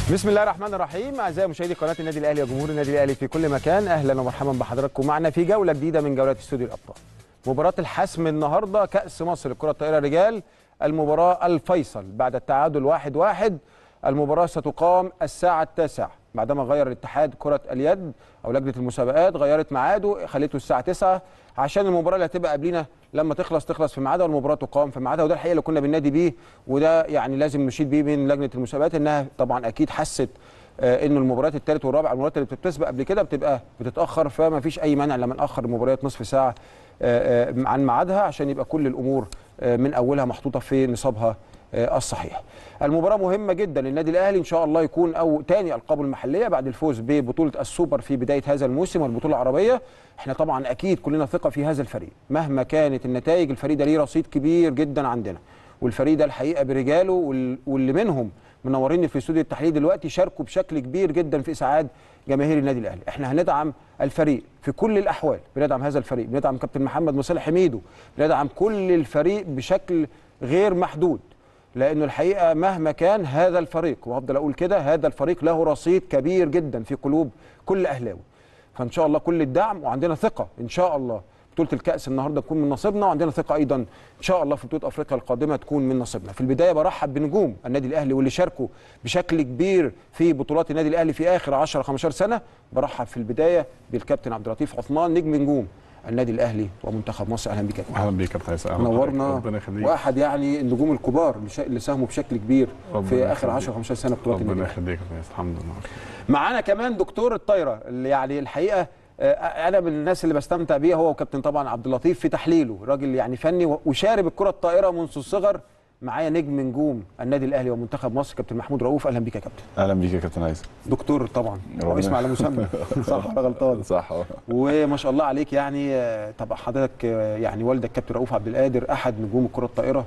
بسم الله الرحمن الرحيم اعزائي مشاهدي قناه النادي الاهلي وجمهور النادي الاهلي في كل مكان اهلا ومرحبا بحضراتكم معنا في جوله جديده من جولات استوديو الابطال مباراه الحسم النهارده كاس مصر لكره الطائره رجال المباراه الفيصل بعد التعادل واحد واحد المباراه ستقام الساعه التاسعة بعدما غير الاتحاد كره اليد او لجنه المسابقات غيرت ميعاده خليته الساعه 9 عشان المباراه اللي هتبقى قبلينا لما تخلص تخلص في ميعادها والمباراه تقام في ميعادها وده الحقيقه اللي كنا بننادي بيه وده يعني لازم نشيد بيه من لجنه المسابقات انها طبعا اكيد حست آه، انه المباريات الثالث والرابع المباريات اللي بتتسبق قبل كده بتبقى بتتاخر فما فيش اي مانع لما ناخر المباريات نصف ساعه آه، آه، عن ميعادها عشان يبقى كل الامور آه، من اولها محطوطه في نصابها آه، الصحيح. المباراه مهمه جدا للنادي الاهلي ان شاء الله يكون او تاني القابه المحليه بعد الفوز ببطوله السوبر في بدايه هذا الموسم والبطوله العربيه. احنا طبعا اكيد كلنا ثقه في هذا الفريق مهما كانت النتائج الفريق ده ليه رصيد كبير جدا عندنا. والفريق ده الحقيقه برجاله وال- واللي منهم منورين في استوديو التحليل دلوقتي شاركوا بشكل كبير جدا في اسعاد جماهير النادي الاهلي احنا هندعم الفريق في كل الاحوال بندعم هذا الفريق بندعم كابتن محمد مصالح حميدو بندعم كل الفريق بشكل غير محدود لانه الحقيقه مهما كان هذا الفريق وافضل اقول كده هذا الفريق له رصيد كبير جدا في قلوب كل اهلاوي فان شاء الله كل الدعم وعندنا ثقه ان شاء الله بطوله الكاس النهارده تكون من نصيبنا وعندنا ثقه ايضا ان شاء الله في بطوله افريقيا القادمه تكون من نصيبنا في البدايه برحب بنجوم النادي الاهلي واللي شاركوا بشكل كبير في بطولات النادي الاهلي في اخر 10 15 سنه برحب في البدايه بالكابتن عبد اللطيف عثمان نجم نجوم النادي الاهلي ومنتخب مصر اهلا بك يا كابتن اهلا بيك يا كابتن هيثم أهلاً نورنا بحضرتك. ربنا يخليك واحد يعني النجوم الكبار اللي شا- اللي ساهموا بشكل كبير ربنا في اخر يخليك. 10 15 سنه بطولات النادي ربنا الأهلي. يخليك يا كابتن هيثم. الحمد لله معانا كمان دكتور الطايره اللي يعني الحقيقه آه، انا من الناس اللي بستمتع بيها هو وكابتن طبعا عبد اللطيف في تحليله راجل يعني فني و- وشارب الكره الطائره منذ الصغر معايا نجم نجوم النادي الاهلي ومنتخب مصر كابتن محمود رؤوف اهلا بيك يا كابتن اهلا بيك يا كابتن هيثم دكتور طبعا هو ربنا اسم على مسمى صح ولا غلطان صح اه وما شاء الله عليك يعني آه، طبعا حضرتك آه، يعني والدك كابتن رؤوف عبد القادر احد نجوم الكره الطائره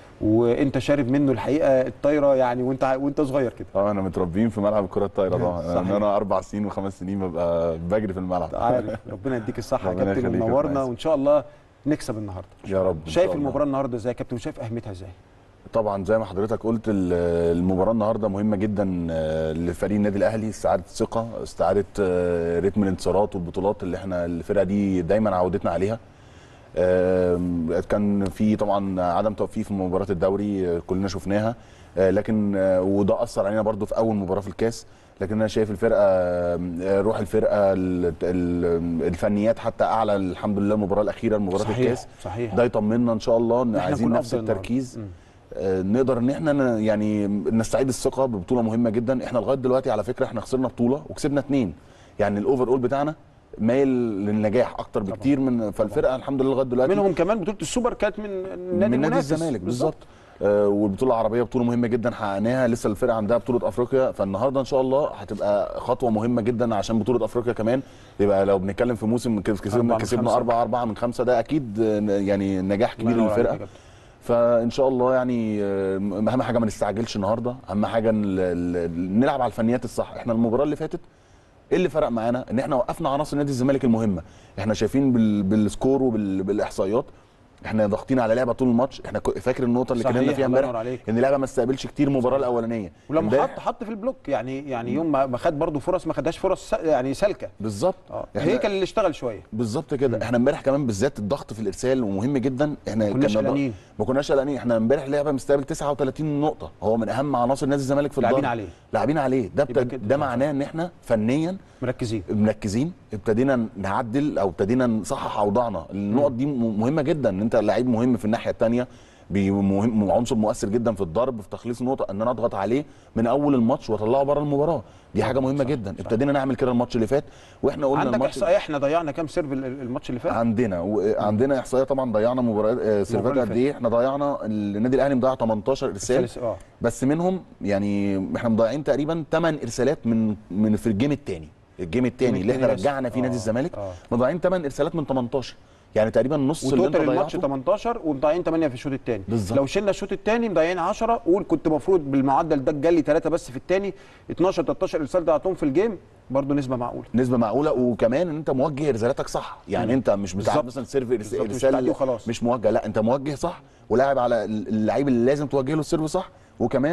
وانت شارب منه الحقيقه الطايره يعني وانت ع- وانت صغير كده اه انا متربيين في ملعب الكره الطايره طبعا صحيح. انا انا اربع سنين وخمس سنين ببقى بجري في الملعب عارف ربنا يديك الصحه يا ربنا كابتن يخليك يا ونورنا كابتن وان شاء الله نكسب النهارده يا رب إن شايف شاء الله. المباراه النهارده ازاي يا كابتن وشايف اهميتها ازاي طبعا زي ما حضرتك قلت ال- المباراه النهارده مهمه جدا آه، لفريق النادي الاهلي استعاده الثقه استعاده آه، رتم الانتصارات والبطولات اللي احنا الفرقه دي دايما عودتنا عليها آم، كان في طبعا عدم توفيق في مباراه الدوري آه، كلنا شفناها آه، لكن آه، وده اثر علينا برضو في اول مباراه في الكاس لكن انا شايف الفرقه آه، روح الفرقه ال- ال- الفنيات حتى اعلى الحمد لله المباراه الاخيره مباراه الكاس صحيح ده يطمنا ان شاء الله ان إحنا عايزين نكون نفس أفضل النهاردة. التركيز مم. آه، نقدر ان احنا ن- يعني نستعيد الثقه ببطوله مهمه جدا احنا لغايه دلوقتي على فكره احنا خسرنا بطوله وكسبنا اثنين يعني الاوفر اول بتاعنا مايل للنجاح اكتر بكتير من فالفرقه الحمد لله لغايه دلوقتي منهم كمان بطوله السوبر كانت من النادي من نادي المنافس الزمالك بالظبط آه، والبطوله العربيه بطوله مهمه جدا حققناها لسه الفرقه عندها بطوله افريقيا فالنهارده ان شاء الله هتبقى خطوه مهمه جدا عشان بطوله افريقيا كمان يبقى لو بنتكلم في موسم كس- أربعة كسبنا من كسبنا خمسة. أربعة أربعة من خمسة ده أكيد آه، يعني نجاح الله كبير ينور عليك يا للفرقة كابتن. فان شاء الله يعني آه، اهم حاجه ما نستعجلش النهارده اهم حاجه ال- ال- نلعب على الفنيات الصح احنا المباراه اللي فاتت ايه اللي فرق معانا ان احنا وقفنا عناصر نادي الزمالك المهمه احنا شايفين بال- بالسكور وبالاحصائيات احنا ضاغطين على لعبه طول الماتش احنا كو- فاكر النقطه اللي صحيح، اتكلمنا فيها الله ينور امبارح عليك. ان اللعبه ما استقبلش كتير المباراه الاولانيه ولما امبارح- حط حط في البلوك يعني يعني يوم ما ما خد برضه فرص ما خدهاش فرص س- يعني سالكه بالظبط اه إحنا- هي كان اللي اشتغل شويه بالظبط كده احنا امبارح كمان بالذات الضغط في الارسال ومهم جدا احنا كناش كنا ض- قلقانين. ما كناش قلقانين احنا امبارح لعبه مستقبل 39 نقطه هو من اهم عناصر نادي الزمالك في لاعبين الضرب. عليه. لاعبين عليه ده يبقى بتد... كده ده صح. معناه ان احنا فنيا مركزين مركزين ابتدينا نعدل او ابتدينا نصحح اوضاعنا النقط دي م- مهمه جدا ان انت لعيب مهم في الناحيه الثانيه مهم عنصر مؤثر جدا في الضرب في تخليص النقطه ان انا اضغط عليه من اول الماتش واطلعه بره المباراه دي حاجه مهمه صح، جدا صح. ابتدينا نعمل كده الماتش اللي فات واحنا قلنا عندك الماتش احصائيه احنا ضيعنا كام سيرف ال- ال- الماتش اللي فات عندنا وعندنا احصائيه طبعا ضيعنا مباريات آه، سيرفات اللي قد ايه احنا ضيعنا النادي الاهلي مضيع 18 ارسال الثالث- اه بس منهم يعني احنا مضيعين تقريبا 8 ارسالات من من في الجيم الثاني الجيم الثاني اللي احنا التاني بس. رجعنا فيه نادي آه، الزمالك آه. مضيعين 8 ارسالات من 18 يعني تقريبا نص اللي انت وتوتال الماتش ضيعته 18 ومضيعين 8 في الشوط الثاني بالظبط. لو شلنا الشوط الثاني مضيعين 10 قول كنت المفروض بالمعدل ده جالي 3 بس في الثاني 12 13 ارسال ضيعتهم في الجيم برضه نسبه معقوله نسبه معقوله وكمان ان انت موجه ارسالاتك صح يعني مم. انت مش بتاع بالظبط. مثلا سيرف بالظبط، مش بتعدي ارسال وخلاص. مش موجه لا انت موجه صح ولاعب على اللعيب اللي لازم توجه له السيرف صح وكمان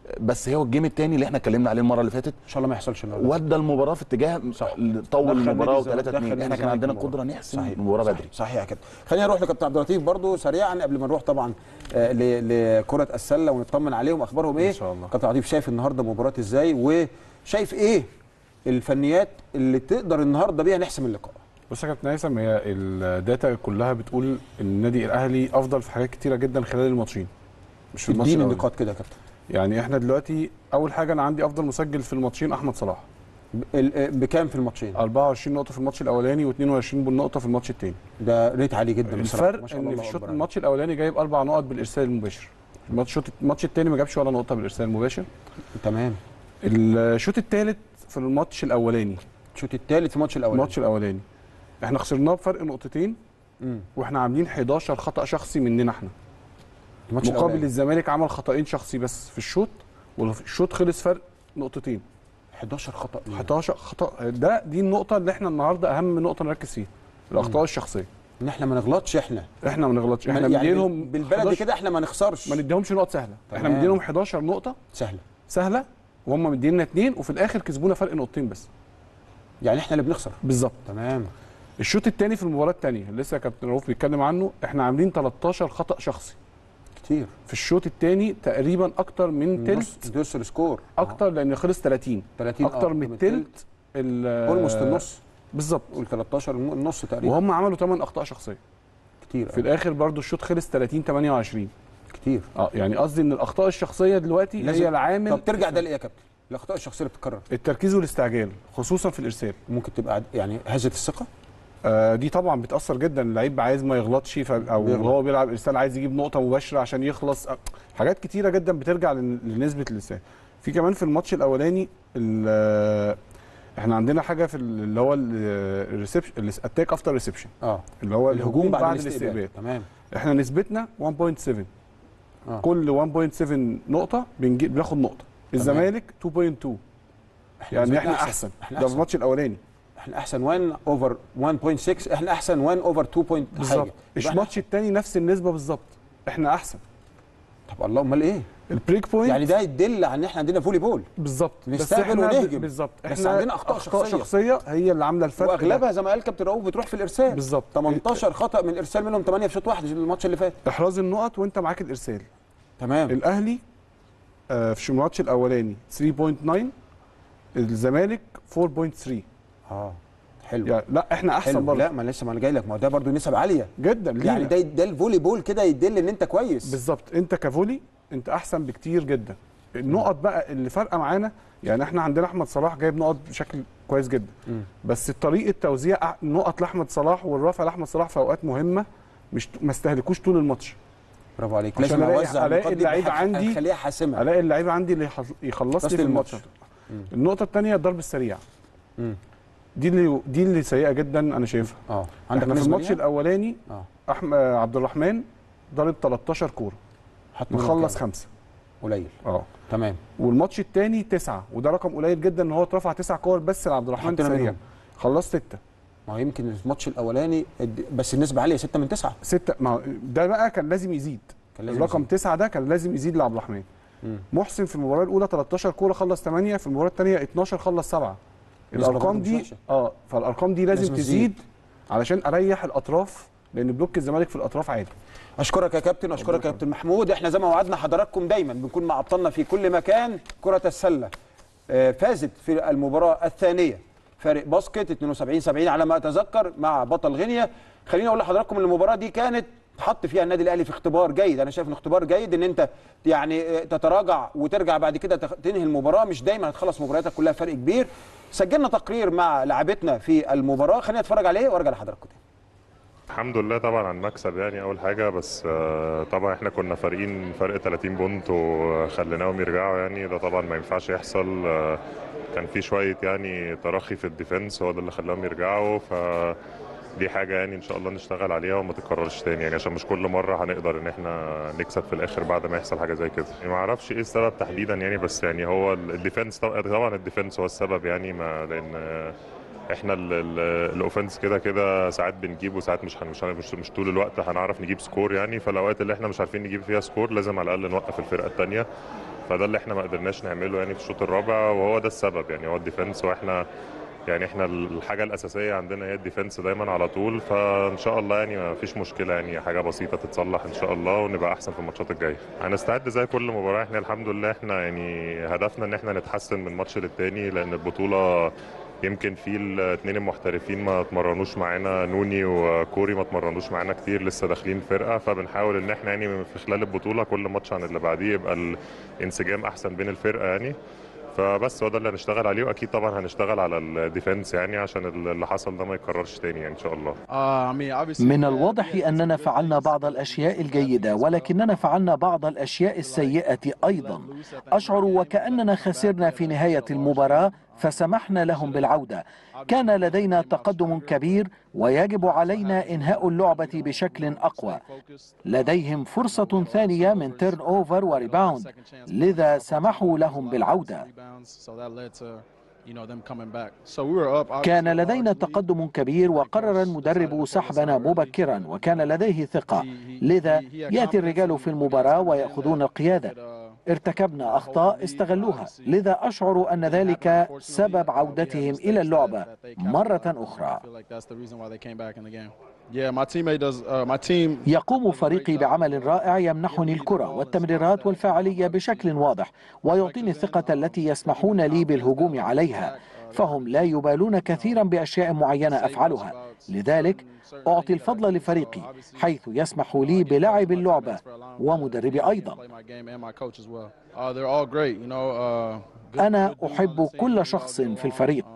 بس هو الجيم الثاني اللي احنا اتكلمنا عليه المره اللي فاتت ان شاء الله ما يحصلش النهارده ودى المباراه في اتجاه صح. طول دخل المباراه نادي الزمالك- و3 دخل 2 نادي احنا كان الزمالك عندنا المباراة. قدره نحسم صحيح. المباراه صحيح. بدري صحيح يا كابتن خلينا نروح لكابتن عبد اللطيف برضو سريعا قبل ما نروح طبعا آه، ل- لكره السله ونطمن عليهم اخبارهم ايه إن شاء الله. كابتن عبد اللطيف شايف النهارده مباراه ازاي وشايف ايه الفنيات اللي تقدر النهارده بيها نحسم اللقاء بص يا كابتن هيثم هي الداتا كلها بتقول ان النادي الاهلي افضل في حاجات كتيره جدا خلال الماتشين مش في الماتش اديني الأولاني. النقاط كده يا كابتن يعني احنا دلوقتي اول حاجه انا عندي افضل مسجل في الماتشين احمد صلاح ب- ال- آه، بكام في الماتشين 24 نقطه في الماتش الاولاني و22 نقطه في الماتش الثاني ده ريت عالي جدا بصراحة. ما الفرق شاء الله، ان الله في الشوط أكبر عليك. الماتش الاولاني جايب اربع نقط بالارسال المباشر الماتش الماتش الثاني ما جابش ولا نقطه بالارسال المباشر تمام الشوط الثالث في الماتش الاولاني الشوط الثالث في الماتش الاولاني الماتش الاولاني احنا خسرناه بفرق نقطتين مم. واحنا عاملين 11 خطا شخصي مننا احنا الماتش مقابل الأولاني. الزمالك عمل خطأين شخصي بس في الشوط والشوط خلص فرق نقطتين 11 خطا 11 خطأ ده دي النقطة اللي احنا النهارده أهم نقطة نركز فيها الأخطاء الشخصية ان احنا ما نغلطش احنا احنا ما نغلطش احنا يعني مدينهم بالبلدي 11 كده احنا ما نخسرش ما نديهمش نقط سهلة احنا تمام. مدينهم 11 نقطة سهله سهلة وهم مدينا اثنين وفي الآخر كسبونا فرق نقطتين بس يعني احنا اللي بنخسر بالظبط تمام الشوط الثاني في المباراة الثانية لسه كابتن رؤوف بيتكلم عنه احنا عاملين 13 خطأ شخصي كتير في الشوط الثاني تقريبا أكتر من تلت دوس السكور أكتر لأن خلص 30 30 أكتر من التلت اولموست النص بالظبط قول 13 الم- النص تقريبا وهم عملوا 8 اخطاء شخصيه كتير في الاخر برضو الشوط خلص 30 28 كتير اه يعني قصدي ان الاخطاء الشخصيه دلوقتي لازم- هي العامل طب ترجع ده لايه يا كابتن الاخطاء الشخصيه اللي بتتكرر التركيز والاستعجال خصوصا في الارسال ممكن تبقى عد- يعني هزه الثقه آه دي طبعا بتاثر جدا اللعيب عايز ما يغلطش ف... او بيغلط. هو بيلعب ارسال عايز يجيب نقطه مباشره عشان يخلص آه، حاجات كتيره جدا بترجع لن- لنسبه الارسال في كمان في الماتش الاولاني ال- آه، احنا عندنا حاجه في ال- اللي هو الريسبشن الاتاك افتر ريسبشن اه اللي هو الهجوم بعد, الاستقبال تمام احنا نسبتنا 1.7 آه. كل 1.7 نقطه بنجيب بناخد نقطه الزمالك 2.2 يعني نسبتنا احنا احسن احنا ده في احسن الماتش الاولاني احنا احسن 1 اوفر 1.6 احنا احسن 1 اوفر 2 بوينت بالظبط حاجه الماتش الثاني نفس النسبه بالظبط احنا احسن طب الله امال ايه البريك بوينت يعني ده يدل على ان احنا عندنا فولي بول بالظبط بس نستقبل احنا ب- ونهجم. بالظبط بس احنا عندنا أخطاء شخصية. شخصيه هي اللي عامله الفرق ده. واغلبها زي ما قال كابتن رؤوف بتروح في الارسال بالظبط 18 خطا من ارسال منهم 8 في شوط واحد الماتش اللي فات احراز النقط وانت معاك الارسال تمام الاهلي آه، في الماتش الاولاني 3.9 الزمالك 4.3 اه حلو يعني لا احنا احسن حلو برضه لا ما لسه ما انا جاي لك ما هو ده برضه نسب عاليه جدا لينا. يعني ده ده الفولي بول كده يدل ان انت كويس بالظبط انت كفولي انت احسن بكتير جدا النقط بقى اللي فارقه معانا يعني احنا عندنا احمد صلاح جايب نقط بشكل كويس جدا مم. بس طريقه توزيع أح- نقط لاحمد صلاح والرفع لاحمد صلاح في اوقات مهمه مش ما استهلكوش طول الماتش برافو عليك عشان لازم ألاقي- اوزع ألاقي النقاط دي اللعيبة بحاجة عندي- اخليها حاسمه الاقي اللعيبه عندي اللي يخل- يخلص تصل لي في الماتش. الماتش النقطه الثانيه الضرب السريع مم. دي اللي دي اللي سيئه جدا انا شايفها اه احنا في نسبة الماتش ليها؟ الاولاني اه احمد عبد الرحمن ضرب 13 كوره حط منهم مخلص كام؟ خمسه قليل اه تمام والماتش الثاني تسعه وده رقم قليل جدا ان هو اترفع تسع كور بس لعبد الرحمن حطينا سريع منهم. خلص سته ما هو يمكن الماتش الاولاني اد- بس النسبه عاليه 6 من 9 سته ما هو ده بقى كان لازم يزيد كان لازم الرقم يزيد. تسعه ده كان لازم يزيد لعبد الرحمن مم. محسن في المباراه الاولى 13 كوره خلص 8 في المباراه الثانيه 12 خلص 7 نسبة الارقام برضه مش دي وحشة. اه فالارقام دي لازم, لازم لازم تزيد. تزيد علشان اريح الاطراف لان بلوك الزمالك في الاطراف عادي اشكرك يا كابتن اشكرك يا كابتن محمود احنا زي ما وعدنا حضراتكم دايما بنكون مع ابطالنا في كل مكان كره السله آه، فازت في المباراه الثانيه فارق باسكت 72 70 على ما اتذكر مع بطل غينيا خليني اقول لحضراتكم ان المباراه دي كانت حط فيها النادي الاهلي في اختبار جيد انا شايف ان اختبار جيد ان انت يعني آه، تتراجع وترجع بعد كده تخ- تنهي المباراه مش دايما هتخلص مبارياتك كلها فرق كبير سجلنا تقرير مع لاعبتنا في المباراه خلينا نتفرج عليه وارجع لحضراتكم تاني الحمد لله طبعا على المكسب يعني اول حاجه بس آه، طبعا احنا كنا فارقين فرق 30 بونت وخليناهم يرجعوا يعني ده طبعا ما ينفعش يحصل آه، كان في شويه يعني تراخي في الديفنس هو ده اللي خلاهم يرجعوا ف دي حاجة يعني إن شاء الله نشتغل عليها وما تتكررش تاني يعني عشان مش كل مرة هنقدر إن إحنا نكسب في الآخر بعد ما يحصل حاجة زي كده يعني ما أعرفش إيه السبب تحديدا يعني بس يعني هو الديفنس طبعا الديفنس هو السبب يعني ما لأن آه، احنا ال- ال- الاوفنس كده كده ساعات بنجيب وساعات مش هن- مش هن- مش, مش طول الوقت هنعرف نجيب سكور يعني فالاوقات اللي احنا مش عارفين نجيب فيها سكور لازم على الاقل نوقف الفرقه الثانيه فده اللي احنا ما قدرناش نعمله يعني في الشوط الرابع وهو ده السبب يعني هو الديفنس واحنا يعني احنا الحاجه الاساسيه عندنا هي الديفنس دايما على طول فان شاء الله يعني ما فيش مشكله يعني حاجه بسيطه تتصلح ان شاء الله ونبقى احسن في الماتشات الجايه هنستعد زي كل مباراه احنا الحمد لله احنا يعني هدفنا ان احنا نتحسن من ماتش للتاني لان البطوله يمكن في الاثنين المحترفين ما اتمرنوش معانا نوني وكوري ما اتمرنوش معانا كتير لسه داخلين فرقه فبنحاول ان احنا يعني في خلال البطوله كل ماتش عن اللي بعديه يبقى الانسجام احسن بين الفرقه يعني فبس هو ده اللي هنشتغل عليه واكيد طبعا هنشتغل على الديفنس يعني عشان اللي حصل ده ما يتكررش تاني يعني ان شاء الله من الواضح أننا فعلنا بعض الأشياء الجيدة ولكننا فعلنا بعض الأشياء السيئة أيضا أشعر وكأننا خسرنا في نهاية المباراة فسمحنا لهم بالعودة كان لدينا تقدم كبير ويجب علينا إنهاء اللعبة بشكل أقوى لديهم فرصة ثانية من تيرن أوفر وريباوند لذا سمحوا لهم بالعودة كان لدينا تقدم كبير وقرر المدرب سحبنا مبكرا وكان لديه ثقة لذا يأتي الرجال في المباراة ويأخذون القيادة ارتكبنا أخطاء استغلوها لذا أشعر أن ذلك سبب عودتهم إلى اللعبة مرة أخرى يقوم فريقي بعمل رائع يمنحني الكرة والتمريرات والفاعلية بشكل واضح ويعطيني الثقة التي يسمحون لي بالهجوم عليها فهم لا يبالون كثيرا بأشياء معينة أفعلها لذلك أعطي الفضل لفريقي حيث يسمح لي بلعب اللعبة ومدربي أيضا أنا أحب كل شخص في الفريق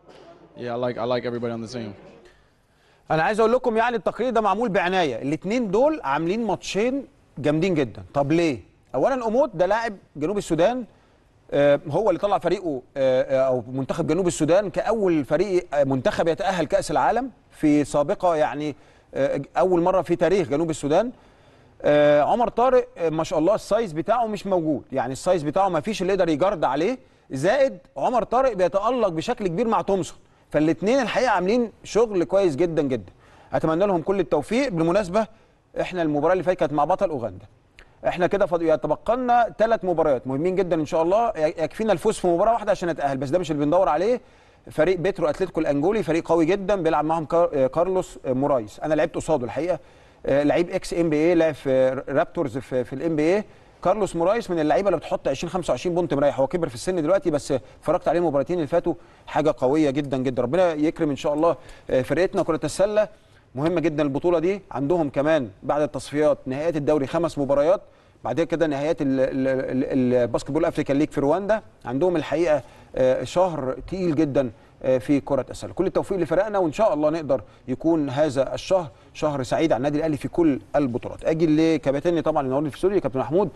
انا عايز اقول لكم يعني التقرير ده معمول بعنايه الاثنين دول عاملين ماتشين جامدين جدا طب ليه اولا اموت ده لاعب جنوب السودان آه، هو اللي طلع فريقه آه، آه، او منتخب جنوب السودان كاول فريق آه، منتخب يتاهل كاس العالم في سابقه يعني آه، اول مره في تاريخ جنوب السودان آه، عمر طارق آه، ما شاء الله السايز بتاعه مش موجود يعني السايز بتاعه ما فيش اللي يقدر يجرد عليه زائد عمر طارق بيتالق بشكل كبير مع تومسون فالاثنين الحقيقه عاملين شغل كويس جدا جدا اتمنى لهم كل التوفيق بالمناسبه احنا المباراه اللي فاتت كانت مع بطل اوغندا احنا كده فاض... يتبقى لنا ثلاث مباريات مهمين جدا ان شاء الله ي- يكفينا الفوز في مباراه واحده عشان نتاهل بس ده مش اللي بندور عليه فريق بيترو اتلتيكو الانجولي فريق قوي جدا بيلعب معاهم كار... آه، كارلوس آه، مورايس انا لعبت قصاده الحقيقه آه، لعيب اكس ام بي اي لعب في رابتورز في, في الام بي اي كارلوس مورايس من اللعيبه اللي بتحط 20 25 بونت مريح هو كبر في السن دلوقتي بس اتفرجت عليه المباراتين اللي فاتوا حاجه قويه جدا جدا ربنا يكرم ان شاء الله آه، فرقتنا كره السله مهمه جدا البطوله دي عندهم كمان بعد التصفيات نهائيات الدوري خمس مباريات بعد كده نهائيات ال- ال- ال- الباسكت بول افريكان ليج في رواندا عندهم الحقيقه آه، شهر تقيل جدا آه، في كره السله كل التوفيق لفرقنا وان شاء الله نقدر يكون هذا الشهر شهر سعيد على النادي الاهلي في كل البطولات اجي لكابتني طبعا اللي نورني في الاستوديو كابتن محمود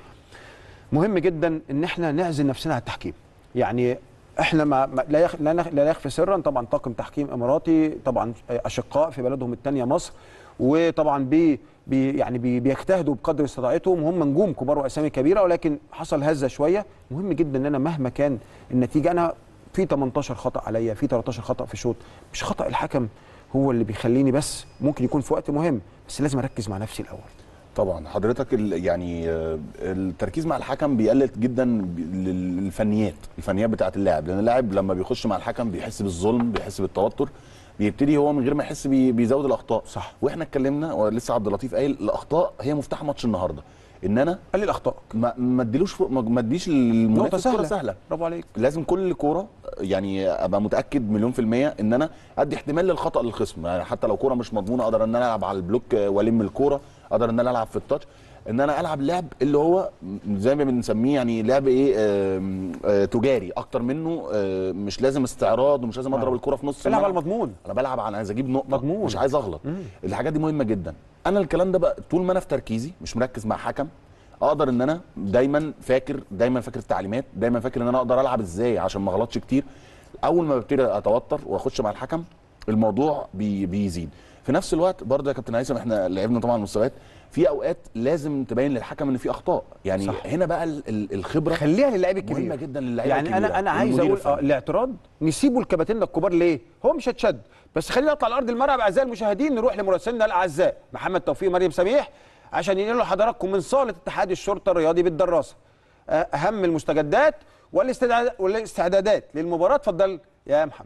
مهم جدا ان احنا نعزل نفسنا على التحكيم يعني احنا ما ما- لا يخ لا, نخ لا يخفي سرا طبعا طاقم تحكيم اماراتي طبعا اشقاء في بلدهم الثانيه مصر وطبعا بي بي يعني بي بيجتهدوا بقدر استطاعتهم هم نجوم كبار واسامي كبيره ولكن حصل هزه شويه مهم جدا ان انا مهما كان النتيجه انا في 18 خطا عليا في 13 خطا في شوط مش خطا الحكم هو اللي بيخليني بس ممكن يكون في وقت مهم بس لازم اركز مع نفسي الاول طبعا حضرتك ال- يعني آه، التركيز مع الحكم بيقلل جدا ب- للفنيات الفنيات بتاعه اللاعب لان اللاعب لما بيخش مع الحكم بيحس بالظلم بيحس بالتوتر بيبتدي هو من غير ما يحس بي- بيزود الاخطاء صح. واحنا اتكلمنا ولسه عبد اللطيف قايل الاخطاء هي مفتاح ماتش النهارده ان انا قلل اخطائك ما ما اديلوش فوق- ما ما اديش نقطه للمنافس كوره سهله سهله برافو عليك لازم كل كوره يعني ابقى متاكد مليون في الميه ان انا ادي احتمال للخطا للخصم يعني حتى لو كوره مش مضمونه اقدر ان انا العب على البلوك والم الكوره اقدر ان انا العب في التاتش ان انا العب لعب اللي هو زي ما بنسميه يعني لعب ايه آم، آه تجاري اكتر منه آه مش لازم استعراض ومش لازم اضرب الكوره في نص العب على الملعب. المضمون انا بلعب على عايز اجيب نقطه مضمون. مش عايز اغلط الحاجات دي مهمه جدا انا الكلام ده بقى طول ما انا في تركيزي مش مركز مع حكم اقدر ان انا دايما فاكر دايما فاكر التعليمات دايما فاكر ان انا اقدر العب ازاي عشان ما اغلطش كتير اول ما ببتدي اتوتر واخش مع الحكم الموضوع بي بيزيد في نفس الوقت برضه يا كابتن هيثم احنا لعبنا طبعا مستويات في اوقات لازم تبين للحكم ان في اخطاء يعني صح. هنا بقى ال- ال- الخبره خليها للاعب الكبير مهمه جدا للعيبه يعني الكبيرة انا انا عايز والمدير اقول اه الفني. الاعتراض نسيبه لكباتننا الكبار ليه؟ هو مش هتشد بس خلينا نطلع على ارض الملعب اعزائي المشاهدين نروح لمراسلنا الاعزاء محمد توفيق مريم سميح عشان ينقلوا لحضراتكم من صاله اتحاد الشرطه الرياضي بالدراسه آه، اهم المستجدات والاستعداد- والاستعدادات للمباراه اتفضل يا محمد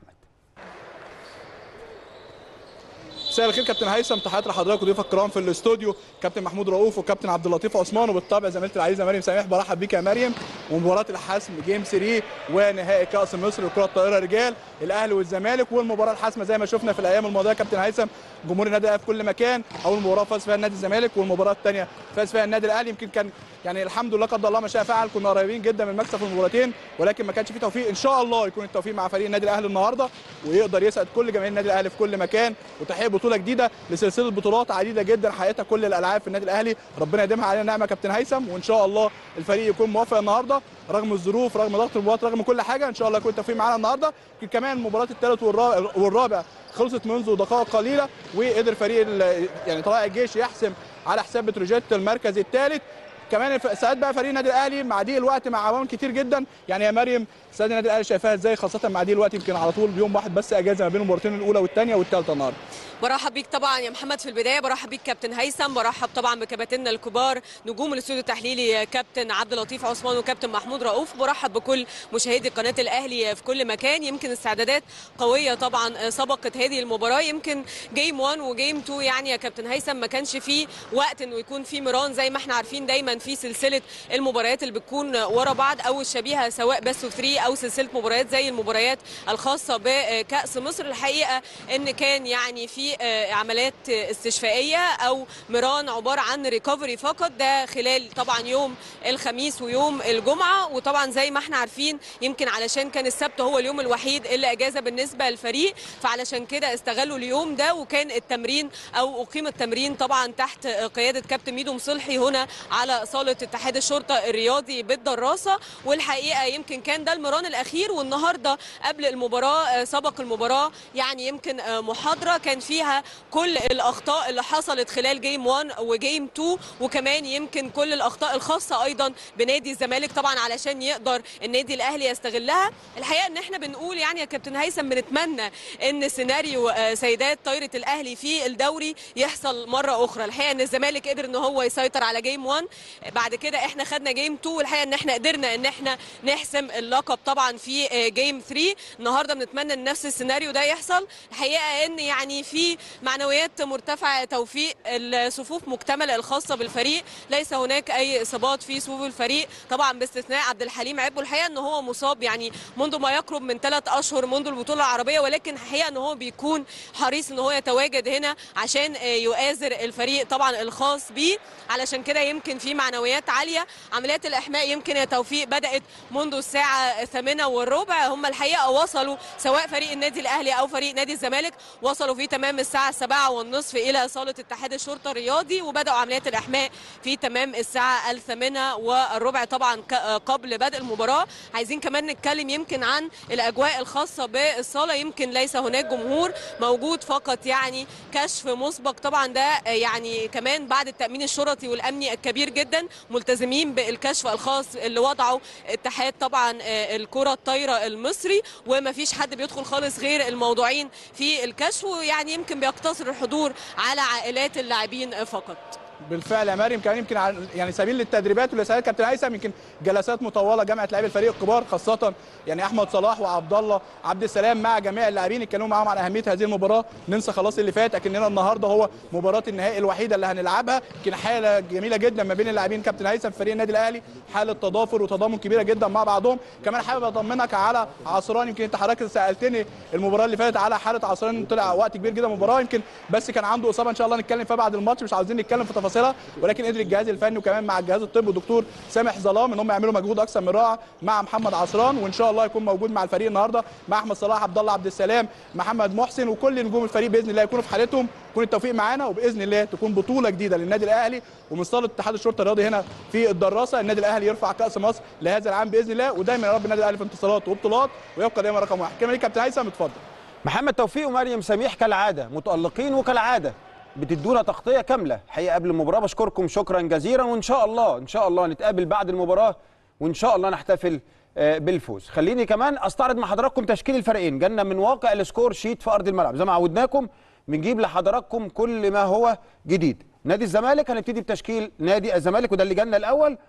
مساء الخير كابتن هيثم تحياتي لحضرتك وضيوفك الكرام في الاستوديو كابتن محمود رؤوف وكابتن عبد اللطيف عثمان وبالطبع زميلتي العزيزه مريم سميح برحب بيك يا مريم ومباراه الحسم جيم 3 ونهائي كاس مصر لكره الطائره رجال الاهلي والزمالك والمباراه الحاسمه زي ما شفنا في الايام الماضيه كابتن هيثم جمهور النادي الاهلي في كل مكان اول مباراه فاز فيها النادي الزمالك والمباراه الثانيه فاز فيها النادي الاهلي يمكن كان يعني الحمد لله قدر الله ما شاء فعل كنا قريبين جدا من المكسب في المباراتين ولكن ما كانش في توفيق ان شاء الله يكون التوفيق مع فريق النادي الاهلي النهارده ويقدر يسعد كل جماهير النادي الاهلي في كل مكان وتحقيق بطوله جديده لسلسله بطولات عديده جدا حققتها كل الالعاب في النادي الاهلي ربنا يديمها علينا نعمه كابتن هيثم وان شاء الله الفريق يكون موفق النهارده رغم الظروف رغم ضغط المباراه رغم كل حاجه ان شاء الله يكون التوفيق معانا النهارده يمكن كمان مباراه الثالث والرابع, والرابع خلصت منذ دقائق قليله وقدر فريق ال- يعني طلائع الجيش يحسم على حساب بتروجيت المركز الثالث كمان الف- ساعات بقى فريق النادي الاهلي مع ضيق الوقت مع عوامل كتير جدا يعني يا مريم سيد النادي الاهلي شايفاها ازاي خاصه مع ضيق الوقت يمكن على طول بيوم واحد بس اجازه ما بين المباراتين الاولى والثانيه والثالثه النهارده برحب بيك طبعا يا محمد في البدايه برحب بيك كابتن هيثم برحب طبعا بكباتننا الكبار نجوم الاستوديو التحليلي كابتن عبد اللطيف عثمان وكابتن محمود رؤوف برحب بكل مشاهدي قناه الاهلي في كل مكان يمكن استعدادات قويه طبعا سبقت هذه المباراه يمكن جيم 1 وجيم 2 يعني يا كابتن هيثم ما كانش فيه وقت انه يكون في مران زي ما احنا عارفين دايما في سلسله المباريات اللي بتكون ورا بعض او الشبيهه سواء بس 3 او سلسله مباريات زي المباريات الخاصه بكاس مصر الحقيقه ان كان يعني في آه، عمليات استشفائيه او مران عباره عن ريكفري فقط ده خلال طبعا يوم الخميس ويوم الجمعه وطبعا زي ما احنا عارفين يمكن علشان كان السبت هو اليوم الوحيد اللي اجازه بالنسبه للفريق فعلشان كده استغلوا اليوم ده وكان التمرين او اقيم التمرين طبعا تحت قياده كابتن ميدو مصلحي هنا على صاله اتحاد الشرطه الرياضي بالدراسه والحقيقه يمكن كان ده المران الاخير والنهارده قبل المباراه آه، سبق المباراه يعني يمكن آه، محاضره كان فيها كل الاخطاء اللي حصلت خلال جيم 1 وجيم 2 وكمان يمكن كل الاخطاء الخاصه ايضا بنادي الزمالك طبعا علشان يقدر النادي الاهلي يستغلها الحقيقه ان احنا بنقول يعني يا كابتن هيثم بنتمنى ان سيناريو آه، سيدات طايره الاهلي في الدوري يحصل مره اخرى الحقيقه ان الزمالك قدر ان هو يسيطر على جيم 1 بعد كده احنا خدنا جيم 2 والحقيقه ان احنا قدرنا ان احنا نحسم اللقب طبعا في آه، جيم 3 النهارده بنتمنى ان نفس السيناريو ده يحصل الحقيقه ان يعني في معنويات مرتفعه توفيق الصفوف مكتمله الخاصه بالفريق ليس هناك اي اصابات في صفوف الفريق طبعا باستثناء عبد الحليم عبو الحقيقه ان هو مصاب يعني منذ ما يقرب من ثلاث اشهر منذ البطوله العربيه ولكن الحقيقه ان هو بيكون حريص ان هو يتواجد هنا عشان آه، يؤازر الفريق طبعا الخاص بيه علشان كده يمكن في معنويات عاليه عمليات الاحماء يمكن يا توفيق بدات منذ الساعه الثامنه والربع هم الحقيقه وصلوا سواء فريق النادي الاهلي او فريق نادي الزمالك وصلوا في تمام الساعه السابعة والنصف الى صاله اتحاد الشرطه الرياضي وبداوا عمليات الاحماء في تمام الساعه الثامنه والربع طبعا ك- قبل بدء المباراه عايزين كمان نتكلم يمكن عن الاجواء الخاصه بالصاله يمكن ليس هناك جمهور موجود فقط يعني كشف مسبق طبعا ده يعني كمان بعد التامين الشرطي والامني الكبير جدا ملتزمين بالكشف الخاص اللي وضعه اتحاد طبعا آه، الكره الطايره المصري وما فيش حد بيدخل خالص غير الموضوعين في الكشف ويعني يمكن بيقتصر الحضور على عائلات اللاعبين فقط بالفعل يا مريم كمان يمكن عن- يعني سبيل للتدريبات ولسيادة كابتن هيثم يمكن جلسات مطوله جامعه لاعبي الفريق الكبار خاصه يعني احمد صلاح وعبد الله عبد السلام مع جميع اللاعبين اتكلموا معاهم عن اهميه هذه المباراه ننسى خلاص اللي فات لكننا النهارده هو مباراه النهائي الوحيده اللي هنلعبها يمكن حاله جميله جدا ما بين اللاعبين كابتن هيثم في فريق النادي الاهلي حاله تضافر وتضامن كبيره جدا مع بعضهم كمان حابب اطمنك على عصران يمكن انت حضرتك سالتني المباراه اللي فاتت على حاله عصران طلع وقت كبير جدا من المباراه يمكن بس كان عنده اصابه ان شاء الله نتكلم فيها بعد الماتش مش عاوزين نتكلم في تفاصيلها ولكن قدر الجهاز الفني وكمان مع الجهاز الطبي والدكتور سامح ظلام ان هم يعملوا مجهود اكثر من رائع مع محمد عصران وان شاء الله يكون موجود مع الفريق النهارده مع احمد صلاح عبد الله عبد السلام محمد محسن وكل نجوم الفريق باذن الله يكونوا في حالتهم يكون التوفيق معانا وباذن الله تكون بطوله جديده للنادي الاهلي ومن صاله اتحاد الشرطه الرياضي هنا في الدراسه النادي الاهلي يرفع كاس مصر لهذا العام باذن الله ودايما يا رب النادي الاهلي في انتصارات وبطولات ويبقى دايما رقم واحد كمان كابتن هيثم اتفضل محمد توفيق ومريم سميح كالعاده متالقين وكالعاده بتدونا تغطيه كامله حقيقه قبل المباراه بشكركم شكرا جزيلا وان شاء الله ان شاء الله نتقابل بعد المباراه وان شاء الله نحتفل آه، بالفوز خليني كمان استعرض مع حضراتكم تشكيل الفريقين جالنا من واقع السكور شيت في ارض الملعب زي ما عودناكم بنجيب لحضراتكم كل ما هو جديد نادي الزمالك هنبتدي بتشكيل نادي الزمالك وده اللي جالنا الاول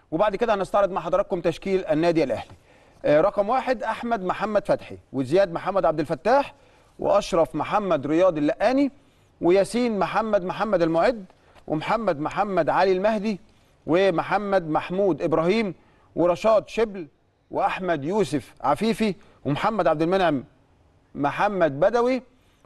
وبعد كده هنستعرض مع حضراتكم تشكيل النادي الاهلي آه، رقم واحد احمد محمد فتحي وزياد محمد عبد الفتاح واشرف محمد رياض اللقاني وياسين محمد محمد المعد ومحمد محمد علي المهدي ومحمد محمود ابراهيم ورشاد شبل واحمد يوسف عفيفي ومحمد عبد المنعم محمد بدوي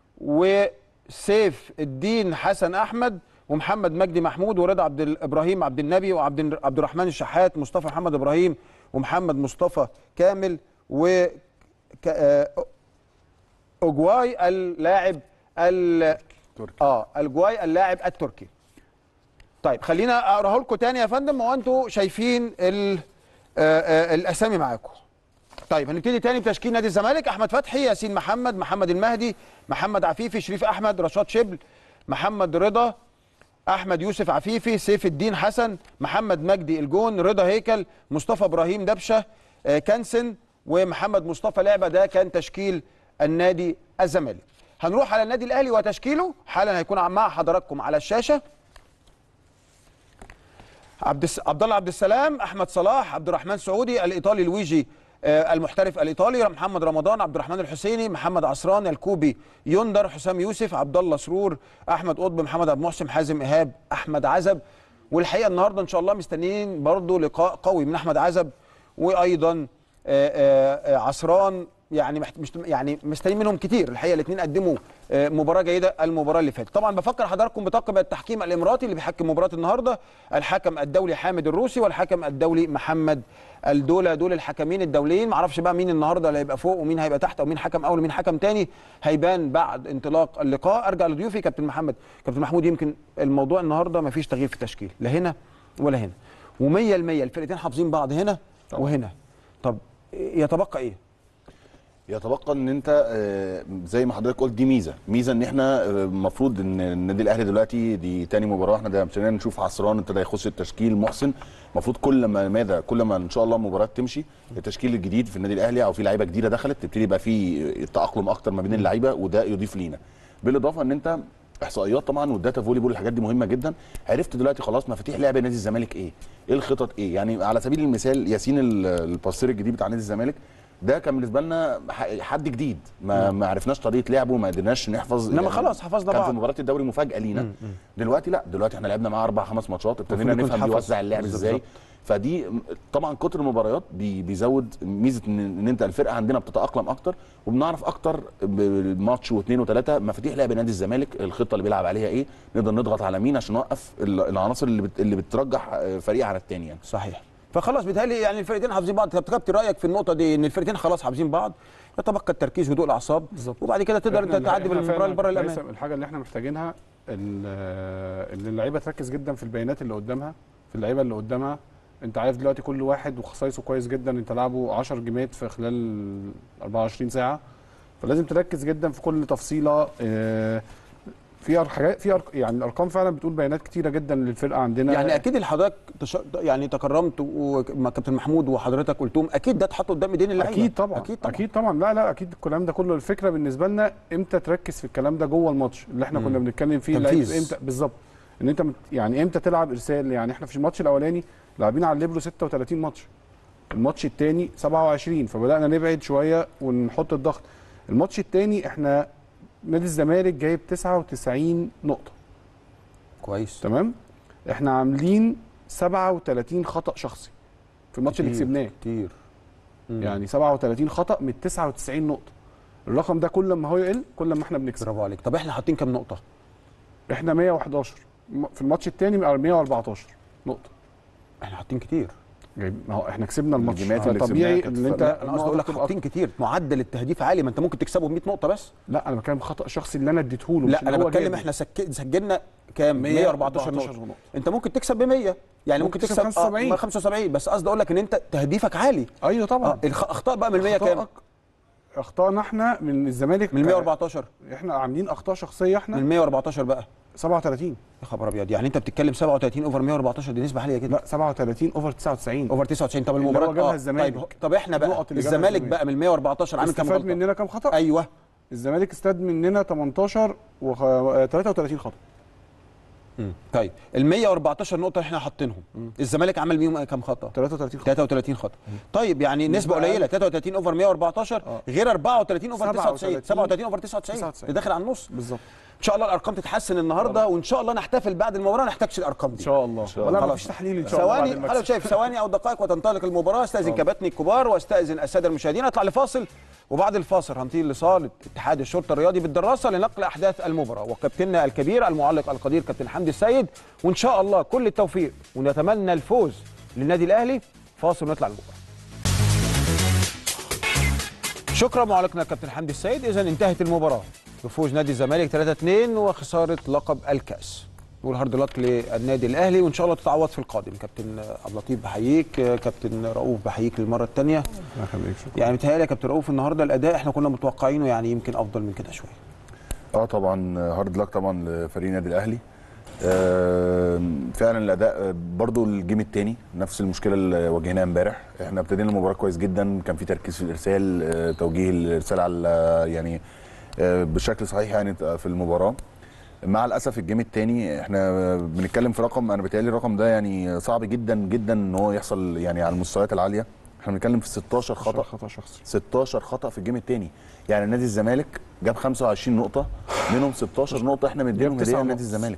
وسيف الدين حسن احمد ومحمد مجدي محمود ورضا عبد ال- ابراهيم عبد النبي وعبد الن- عبد الرحمن الشحات مصطفى محمد ابراهيم ومحمد مصطفى كامل و ك- آه، اوجواي اللاعب ال تركي. اه الجواي اللاعب التركي طيب خلينا اقراه لكم تاني يا فندم هو انتوا شايفين ال آه، آه، الاسامي معاكم طيب هنبتدي تاني بتشكيل نادي الزمالك احمد فتحي ياسين محمد محمد المهدي محمد عفيفي شريف احمد رشاد شبل محمد رضا احمد يوسف عفيفي سيف الدين حسن محمد مجدي الجون رضا هيكل مصطفى ابراهيم دبشه آه، كانسن ومحمد مصطفى لعبه ده كان تشكيل النادي الزمالك هنروح على النادي الاهلي وتشكيله حالا هيكون مع حضراتكم على الشاشه عبد الس... عبد الله عبد السلام احمد صلاح عبد الرحمن سعودي الايطالي لويجي آه، المحترف الايطالي محمد رمضان عبد الرحمن الحسيني محمد عصران الكوبي يندر حسام يوسف عبد الله سرور احمد قطب محمد عبد المحسن حازم ايهاب احمد عزب والحقيقه النهارده ان شاء الله مستنيين برضو لقاء قوي من احمد عزب وايضا آه، آه، آه، عصران يعني محت... مش... يعني مستنيين منهم كتير الحقيقه الاثنين قدموا آه، مباراه جيده المباراه اللي فاتت طبعا بفكر حضراتكم بطاقم التحكيم الاماراتي اللي بيحكم مباراه النهارده الحكم الدولي حامد الروسي والحكم الدولي محمد الدوله دول الحكمين الدوليين معرفش بقى مين النهارده اللي هيبقى فوق ومين هيبقى تحت او مين حكم اول ومين حكم تاني هيبان بعد انطلاق اللقاء ارجع لضيوفي كابتن محمد كابتن محمود يمكن الموضوع النهارده ما فيش تغيير في التشكيل لا هنا ولا هنا و100% الفرقتين حافظين بعض هنا وهنا طب يتبقى ايه يتبقى ان انت آه، زي ما حضرتك قلت دي ميزه ميزه ان احنا آه، المفروض ان النادي الاهلي دلوقتي دي تاني مباراه احنا ده ابتدينا نشوف عصران ابتدى يخش التشكيل محسن المفروض كل ما ماذا كل ما ان شاء الله المباراه تمشي التشكيل الجديد في النادي الاهلي او في لعيبه جديده دخلت تبتدي يبقى في تاقلم اكتر ما بين اللعيبه وده يضيف لينا بالاضافه ان انت احصائيات طبعا والداتا فولي بول الحاجات دي مهمه جدا عرفت دلوقتي خلاص مفاتيح لعب نادي الزمالك ايه ايه الخطط ايه يعني على سبيل المثال ياسين ال- الباصير الجديد بتاع نادي الزمالك ده كان بالنسبه لنا ح- حد جديد ما ما عرفناش طريقه لعبه ما قدرناش نحفظ إنما خلاص حفظنا كان بعض. في مباراه الدوري مفاجاه لينا دلوقتي لا دلوقتي احنا لعبنا معاه اربع خمس ماتشات ابتدينا المفروض يكون نفهم حفظ. بيوزع اللعب بالظبط. ازاي فدي م- طبعا كتر المباريات بي بيزود ميزه ان, إن انت الفرقه عندنا بتتاقلم اكتر وبنعرف اكتر بماتش واثنين وثلاثه مفاتيح لعب نادي الزمالك الخطه اللي بيلعب عليها ايه نقدر نضغط على مين عشان نوقف ال- العناصر اللي بت اللي بترجح آه، فريق على الثاني يعني صحيح فخلاص بيتهيألي يعني الفرقتين حافظين بعض طب كابتن رايك في النقطه دي ان الفرقتين خلاص حافظين بعض يتبقى التركيز وهدوء الاعصاب بالظبط. وبعد كده تقدر إحنا انت تعدي إحنا بالمباراه فعلاً لبره الامان هيثم الحاجه اللي احنا محتاجينها ال- ان اللعيبه تركز جدا في البيانات اللي قدامها في اللعيبه اللي قدامها انت عارف دلوقتي كل واحد وخصائصه كويس جدا انت لعبه 10 جيمات في خلال 24 ساعه فلازم تركز جدا في كل تفصيله آه، في أر- حاجات في أرق- يعني الارقام فعلا بتقول بيانات كتيره جدا للفرقه عندنا يعني اكيد اللي حضرتك تش... يعني تكرمت وما كابتن محمود وحضرتك قلتهم اكيد ده اتحط قدام ايدين اللعيبه اكيد طبعا اكيد طبعا اكيد طبعا لا لا اكيد الكلام ده كله الفكره بالنسبه لنا امتى تركز في الكلام ده جوه الماتش اللي احنا كنا بنتكلم فيه تنفيذ. اللعيب امتى بالظبط ان انت مت- يعني امتى تلعب ارسال يعني احنا في الماتش الاولاني لاعبين على الليبرو 36 ماتش الماتش الثاني 27 فبدانا نبعد شويه ونحط الضغط الماتش الثاني احنا نادي الزمالك جايب 99 نقطه كويس تمام احنا عاملين 37 خطا شخصي في الماتش اللي كتير، كسبناه كتير مم. يعني 37 خطا من 99 نقطه الرقم ده كل ما هو يقل كل ما احنا بنكسب برافو عليك طب احنا حاطين كام نقطه احنا 111 م- في الماتش الثاني 114 نقطه احنا حاطين كتير جايب ما هو احنا كسبنا الماتش الجيمات اللي طبيعي كسبناها ان كانت انت لا انا قصدي اقول لك النقط حاطين كتير معدل التهديف عالي ما انت ممكن تكسبه ب 100 نقطه بس لا انا بتكلم خطا شخصي اللي انا اديته له مش لا اللي انا هو بتكلم جايبه. احنا سك... سجلنا كام 114 نقطه نقطه انت ممكن تكسب ب 100 يعني ممكن, ممكن تكسب تكسب 75. آه 75 بس قصدي اقول لك ان انت تهديفك عالي ايوه طبعا اه الاخطاء بقى من ال 100 كام أخطائك- اخطائنا احنا من الزمالك من 114 احنا عاملين اخطاء شخصيه احنا من 114 بقى 37 يا خبر ابيض يعني انت بتتكلم 37 اوفر 114 دي نسبه عاليه جدا لا 37 اوفر 99 اوفر 99 طب اللي المباراه هو جابها آه، الزمالك. طيب طب احنا بقى النقط اللي جابها الزمالك الزمالك. بقى من 114 عامل كام استفاد غلطه مننا كام خطا ايوه الزمالك استاد مننا 18 و 33 خطا طيب ال 114 نقطه اللي احنا حاطينهم الزمالك عمل بيهم كام خطا 33 خط 33 خطا طيب يعني نسبه قليله 33 اوفر 114 غير 34 اوفر 99 37 37 اوفر 99 99. اللي داخل على النص بالظبط ان شاء الله الارقام تتحسن النهارده وان شاء الله نحتفل بعد المباراه ما نحتاجش الارقام دي ان شاء الله شاء ولا الله. مفيش تحليل ان شاء الله بعد ثواني انا المكسب. شايف ثواني او دقائق وتنطلق المباراه استاذن كباتني الكبار واستاذن الساده المشاهدين اطلع لفاصل وبعد الفاصل هنطير لصاله اتحاد الشرطه الرياضي بالدراسه لنقل احداث المباراه وكابتننا الكبير المعلق القدير كابتن حمدي السيد وان شاء الله كل التوفيق ونتمنى الفوز للنادي الاهلي فاصل ونطلع المباراه شكرا معلقنا كابتن حمدي السيد اذا انتهت المباراه بفوز نادي الزمالك 3-2 وخساره لقب الكاس نقول هارد لك للنادي الاهلي وان شاء الله تتعوض في القادم كابتن عبد اللطيف بحييك كابتن رؤوف بحييك للمره الثانيه الله يخليك شكرا يعني متهيألي يا كابتن رؤوف النهارده الاداء احنا كنا متوقعينه يعني يمكن افضل من كده شويه اه طبعا هارد لك طبعا لفريق النادي الاهلي آه، فعلا الاداء آه، برضو الجيم الثاني نفس المشكله اللي واجهناها امبارح احنا ابتدينا المباراه كويس جدا كان في تركيز في الارسال آه، توجيه الارسال على يعني آه، بشكل صحيح يعني في المباراه مع الاسف الجيم الثاني احنا بنتكلم في رقم انا بيتهيألي الرقم ده يعني صعب جدا جدا ان هو يحصل يعني على المستويات العاليه احنا بنتكلم في 16 خطا خطا شخصي 16 خطا في الجيم الثاني يعني نادي الزمالك جاب 25 نقطه منهم 16 نقطه احنا مدينهم جاب تسعة هديه ونص. لنادي الزمالك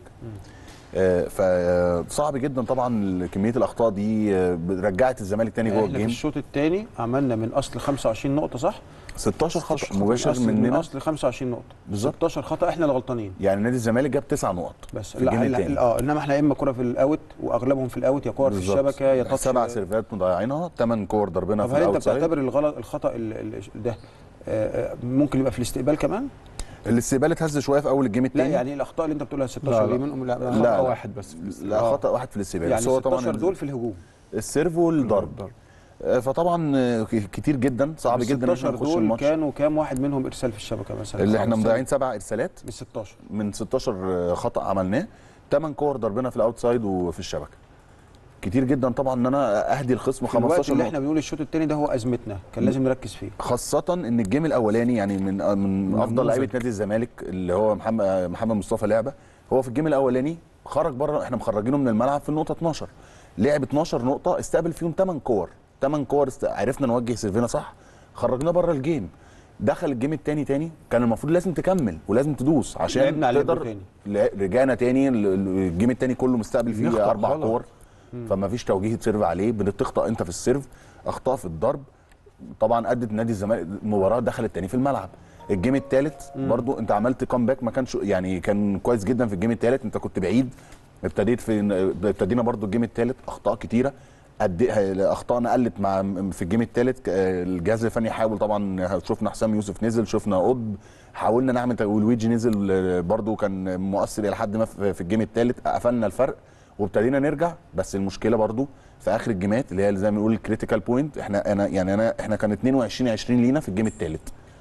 آه، فصعب جدا طبعا كميه الاخطاء دي آه، رجعت الزمالك تاني جوه احنا في الجيم الشوط الثاني عملنا من اصل 25 نقطه صح 16 خطا من مباشر أصل- من مننا اصل 25 نقطه بالظبط. 16 خطا احنا اللي غلطانين يعني نادي الزمالك جاب 9 نقط بس في الجيم لا لا الثاني اه انما احنا يا اما كره في الاوت واغلبهم في الاوت يا كور في الشبكه يا تاتش سبع سيرفات مضيعينها 8 كور ضربنا طب في هل انت الاوت سايد بتعتبر الغلط الخطا ال- ال- ده آه، آه، ممكن يبقى في الاستقبال كمان؟ الاستقبال اتهز شويه في اول الجيم لا الثاني يعني الاخطاء اللي انت بتقولها 16 لا، دي لا. منهم لا, لا، لا لا. واحد بس في لا خطا واحد في الاستقبال يعني بس هو 16 طبعا دول في الهجوم السيرف والضرب آه، فطبعا آه، كتير جدا صعب ال جدا ان احنا 16 نخش دول الماتش كانوا كام واحد منهم ارسال في الشبكه مثلا اللي احنا خمسة. مضيعين سبع ارسالات من 16 من 16 خطا عملناه 8 كور ضربنا في الاوتسايد وفي الشبكه كتير جدا طبعا ان انا اهدي الخصم في الوقت 15 اللي نقطه احنا بنقول الشوط الثاني ده هو ازمتنا كان لازم نركز فيه خاصة ان الجيم الاولاني يعني من من افضل نموذج. لعيبه نادي الزمالك اللي هو محمد محمد مصطفى لعبه هو في الجيم الاولاني خرج بره احنا مخرجينه من الملعب في النقطه 12 لعب 12 نقطه استقبل فيهم 8 كور 8 كور است... عرفنا نوجه سيرفينا صح خرجناه بره الجيم دخل الجيم التاني تاني كان المفروض لازم تكمل ولازم تدوس عشان لعبنا على تقدر تاني. لا- رجعنا تاني ال- ال- الجيم التاني كله مستقبل فيه يخطأ اربع غلط. كور فما فيش توجيه سيرف عليه بتخطأ انت في السيرف اخطاء في الضرب طبعا ادت نادي الزمالك مباراه دخلت تاني في الملعب الجيم الثالث برضو انت عملت كومباك ما كانش يعني كان كويس جدا في الجيم الثالث انت كنت بعيد ابتديت في ابتدينا برضو الجيم الثالث اخطاء كتيره قد اخطائنا قلت مع في الجيم الثالث الجهاز الفني حاول طبعا شفنا حسام يوسف نزل شفنا قطب حاولنا نعمل ولويجي نزل آه، برضو كان مؤثر الى حد ما في في الجيم الثالث قفلنا الفرق وابتدينا نرجع بس المشكله برضو في اخر الجيمات اللي هي زي ما بنقول الكريتيكال بوينت احنا انا يعني انا احنا كان 22 20 لينا في الجيم الثالث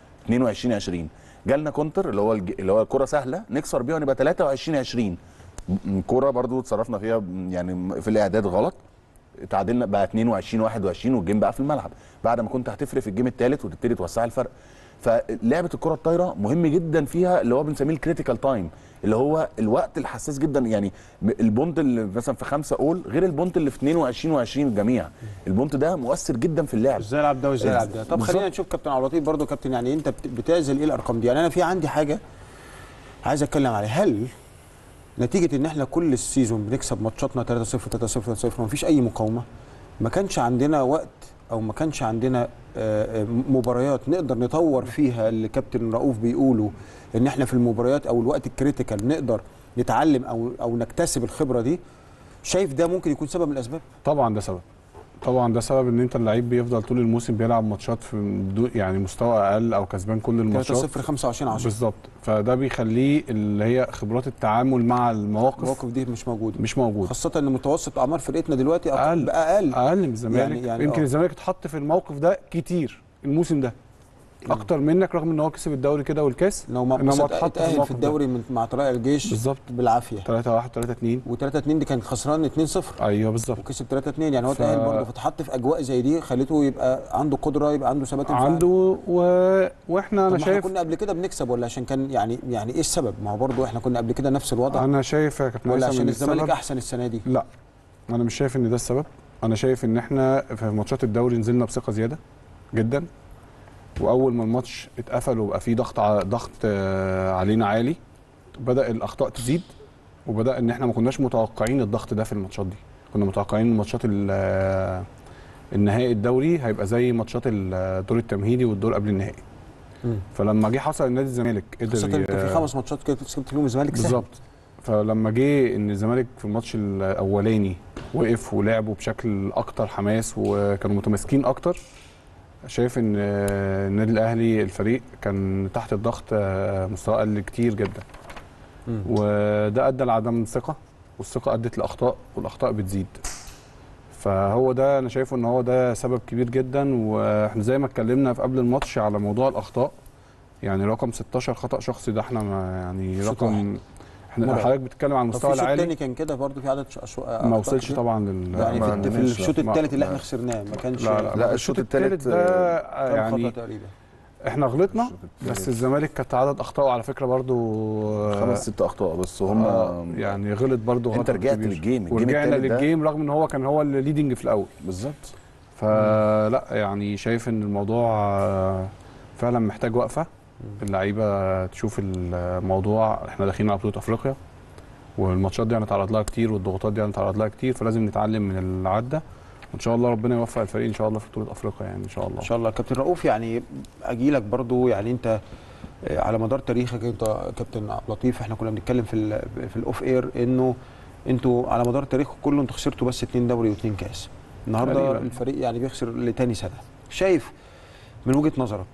22 20 جالنا كونتر اللي هو الج- اللي هو كره سهله نكسر بيها ونبقى 23 20 م- كره برضو اتصرفنا فيها م- يعني في الاعداد غلط تعادلنا بقى 22 21 والجيم بقى في الملعب بعد ما كنت هتفرق في الجيم الثالث وتبتدي توسع الفرق فلعبه الكره الطايره مهم جدا فيها اللي هو بنسميه الكريتيكال تايم اللي هو الوقت الحساس جدا يعني م- البونت اللي مثلا في خمسه اول غير البونت اللي في 22 و20 الجميع البونت ده مؤثر جدا في اللعب ازاي العب ده وازاي العب ده طب بالظبط. خلينا نشوف كابتن عبد اللطيف برضه كابتن يعني انت بت- بتعزل ايه الارقام دي يعني انا في عندي حاجه عايز اتكلم عليها هل نتيجه ان احنا كل السيزون بنكسب ماتشاتنا 3 0 3 0 3 0 مفيش اي مقاومه ما كانش عندنا وقت او ما كانش عندنا آه، آه، مباريات نقدر نطور فيها اللي كابتن رؤوف بيقوله ان احنا في المباريات او الوقت الكريتيكال نقدر نتعلم او او نكتسب الخبره دي شايف ده ممكن يكون سبب من الاسباب طبعا ده سبب طبعا ده سبب ان انت اللعيب بيفضل طول الموسم بيلعب ماتشات في دو- يعني مستوى اقل او كسبان كل 3 الماتشات 0 25 10 بالظبط فده بيخليه اللي هي خبرات التعامل مع المواقف المواقف دي مش موجوده مش موجود خاصة ان متوسط اعمار فرقتنا دلوقتي أقل أقل. بقى اقل اقل من الزمالك يعني- يعني يعني يمكن آه. الزمالك اتحط في الموقف ده كتير الموسم ده اكتر منك رغم ان هو كسب الدوري كده والكاس لو ما إنما بص اتحط في اتاهل في الموقف ده. الدوري من مع طلائع الجيش بالظبط بالعافيه 3 1 3 2 و3 2 دي كان خسران 2 0 ايوه بالظبط وكسب 3 2 يعني هو ف- تاهل برضه فاتحط في اجواء زي دي خليته يبقى عنده قدره يبقى عنده ثبات انفعالي. عنده و... واحنا طب انا ما احنا شايف كنا قبل كده بنكسب ولا عشان كان يعني يعني ايه السبب؟ ما هو برضه احنا كنا قبل كده نفس الوضع انا شايف يا كابتن ولا هيثم عشان إن الزمالك السبب- احسن السنه دي؟ لا انا مش شايف ان ده السبب انا شايف ان احنا في ماتشات الدوري نزلنا بثقه زياده جدا واول ما الماتش اتقفل وبقى فيه ضغط ع- ضغط آه، علينا عالي بدا الاخطاء تزيد وبدا ان احنا ما كناش متوقعين الضغط ده في الماتشات دي كنا متوقعين ماتشات ال- آه، النهائي الدوري هيبقى زي ماتشات الدور التمهيدي والدور قبل النهائي مم. فلما جه حصل النادي الزمالك قدر خاصه انت في ي- خمس ماتشات كده كسبت فيهم الزمالك سهل. بالظبط فلما جه ان الزمالك في الماتش الاولاني وقف ولعبوا بشكل اكتر حماس وكانوا متماسكين اكتر شايف ان آه، النادي الاهلي الفريق كان تحت الضغط آه، مستواه قل كتير جدا مم. وده ادى لعدم الثقه والثقه ادت لاخطاء والاخطاء بتزيد فهو ده انا شايفه ان هو ده سبب كبير جدا واحنا زي ما اتكلمنا في قبل الماتش على موضوع الاخطاء يعني رقم 16 خطا شخصي ده احنا ما يعني شوط رقم احنا مرعب. حضرتك بتتكلم عن طب المستوى في شوط العالي تاني كان كده برضه في عدد أشو- أخطاء ما وصلش كتير. طبعا لل يعني ما في, عندناش، في الشوط لا. الثالث اللي ما- احنا خسرناه ما كانش لا لا, لا، الشوط التالت، ده كام يعني خطأ تقريبا احنا غلطنا بس الزمالك كانت عدد اخطاء على فكره برضو خمس ست اخطاء بس هم آه، يعني غلط برضو انت غلط رجعت كبير. للجيم الجيم ورجعنا التالت ده للجيم رغم ان هو كان هو اللي ليدنج في الاول بالظبط فلا يعني شايف ان الموضوع آه، فعلا محتاج وقفه اللعيبه تشوف الموضوع احنا داخلين على بطوله افريقيا والماتشات دي هنتعرض لها كتير والضغوطات دي هنتعرض لها كتير فلازم نتعلم من اللي عدى وان شاء الله ربنا يوفق الفريق ان شاء الله في بطوله افريقيا يعني ان شاء الله ان شاء الله كابتن رؤوف يعني اجي لك برضو يعني انت آه، على مدار تاريخك انت كابتن عبد اللطيف احنا كنا بنتكلم في ال في الاوف اير انه انتوا على مدار تاريخكم كله انتوا خسرتوا بس اتنين دوري واتنين كاس النهارده تقريباً. الفريق يعني بيخسر لتاني سنه شايف من وجهه نظرك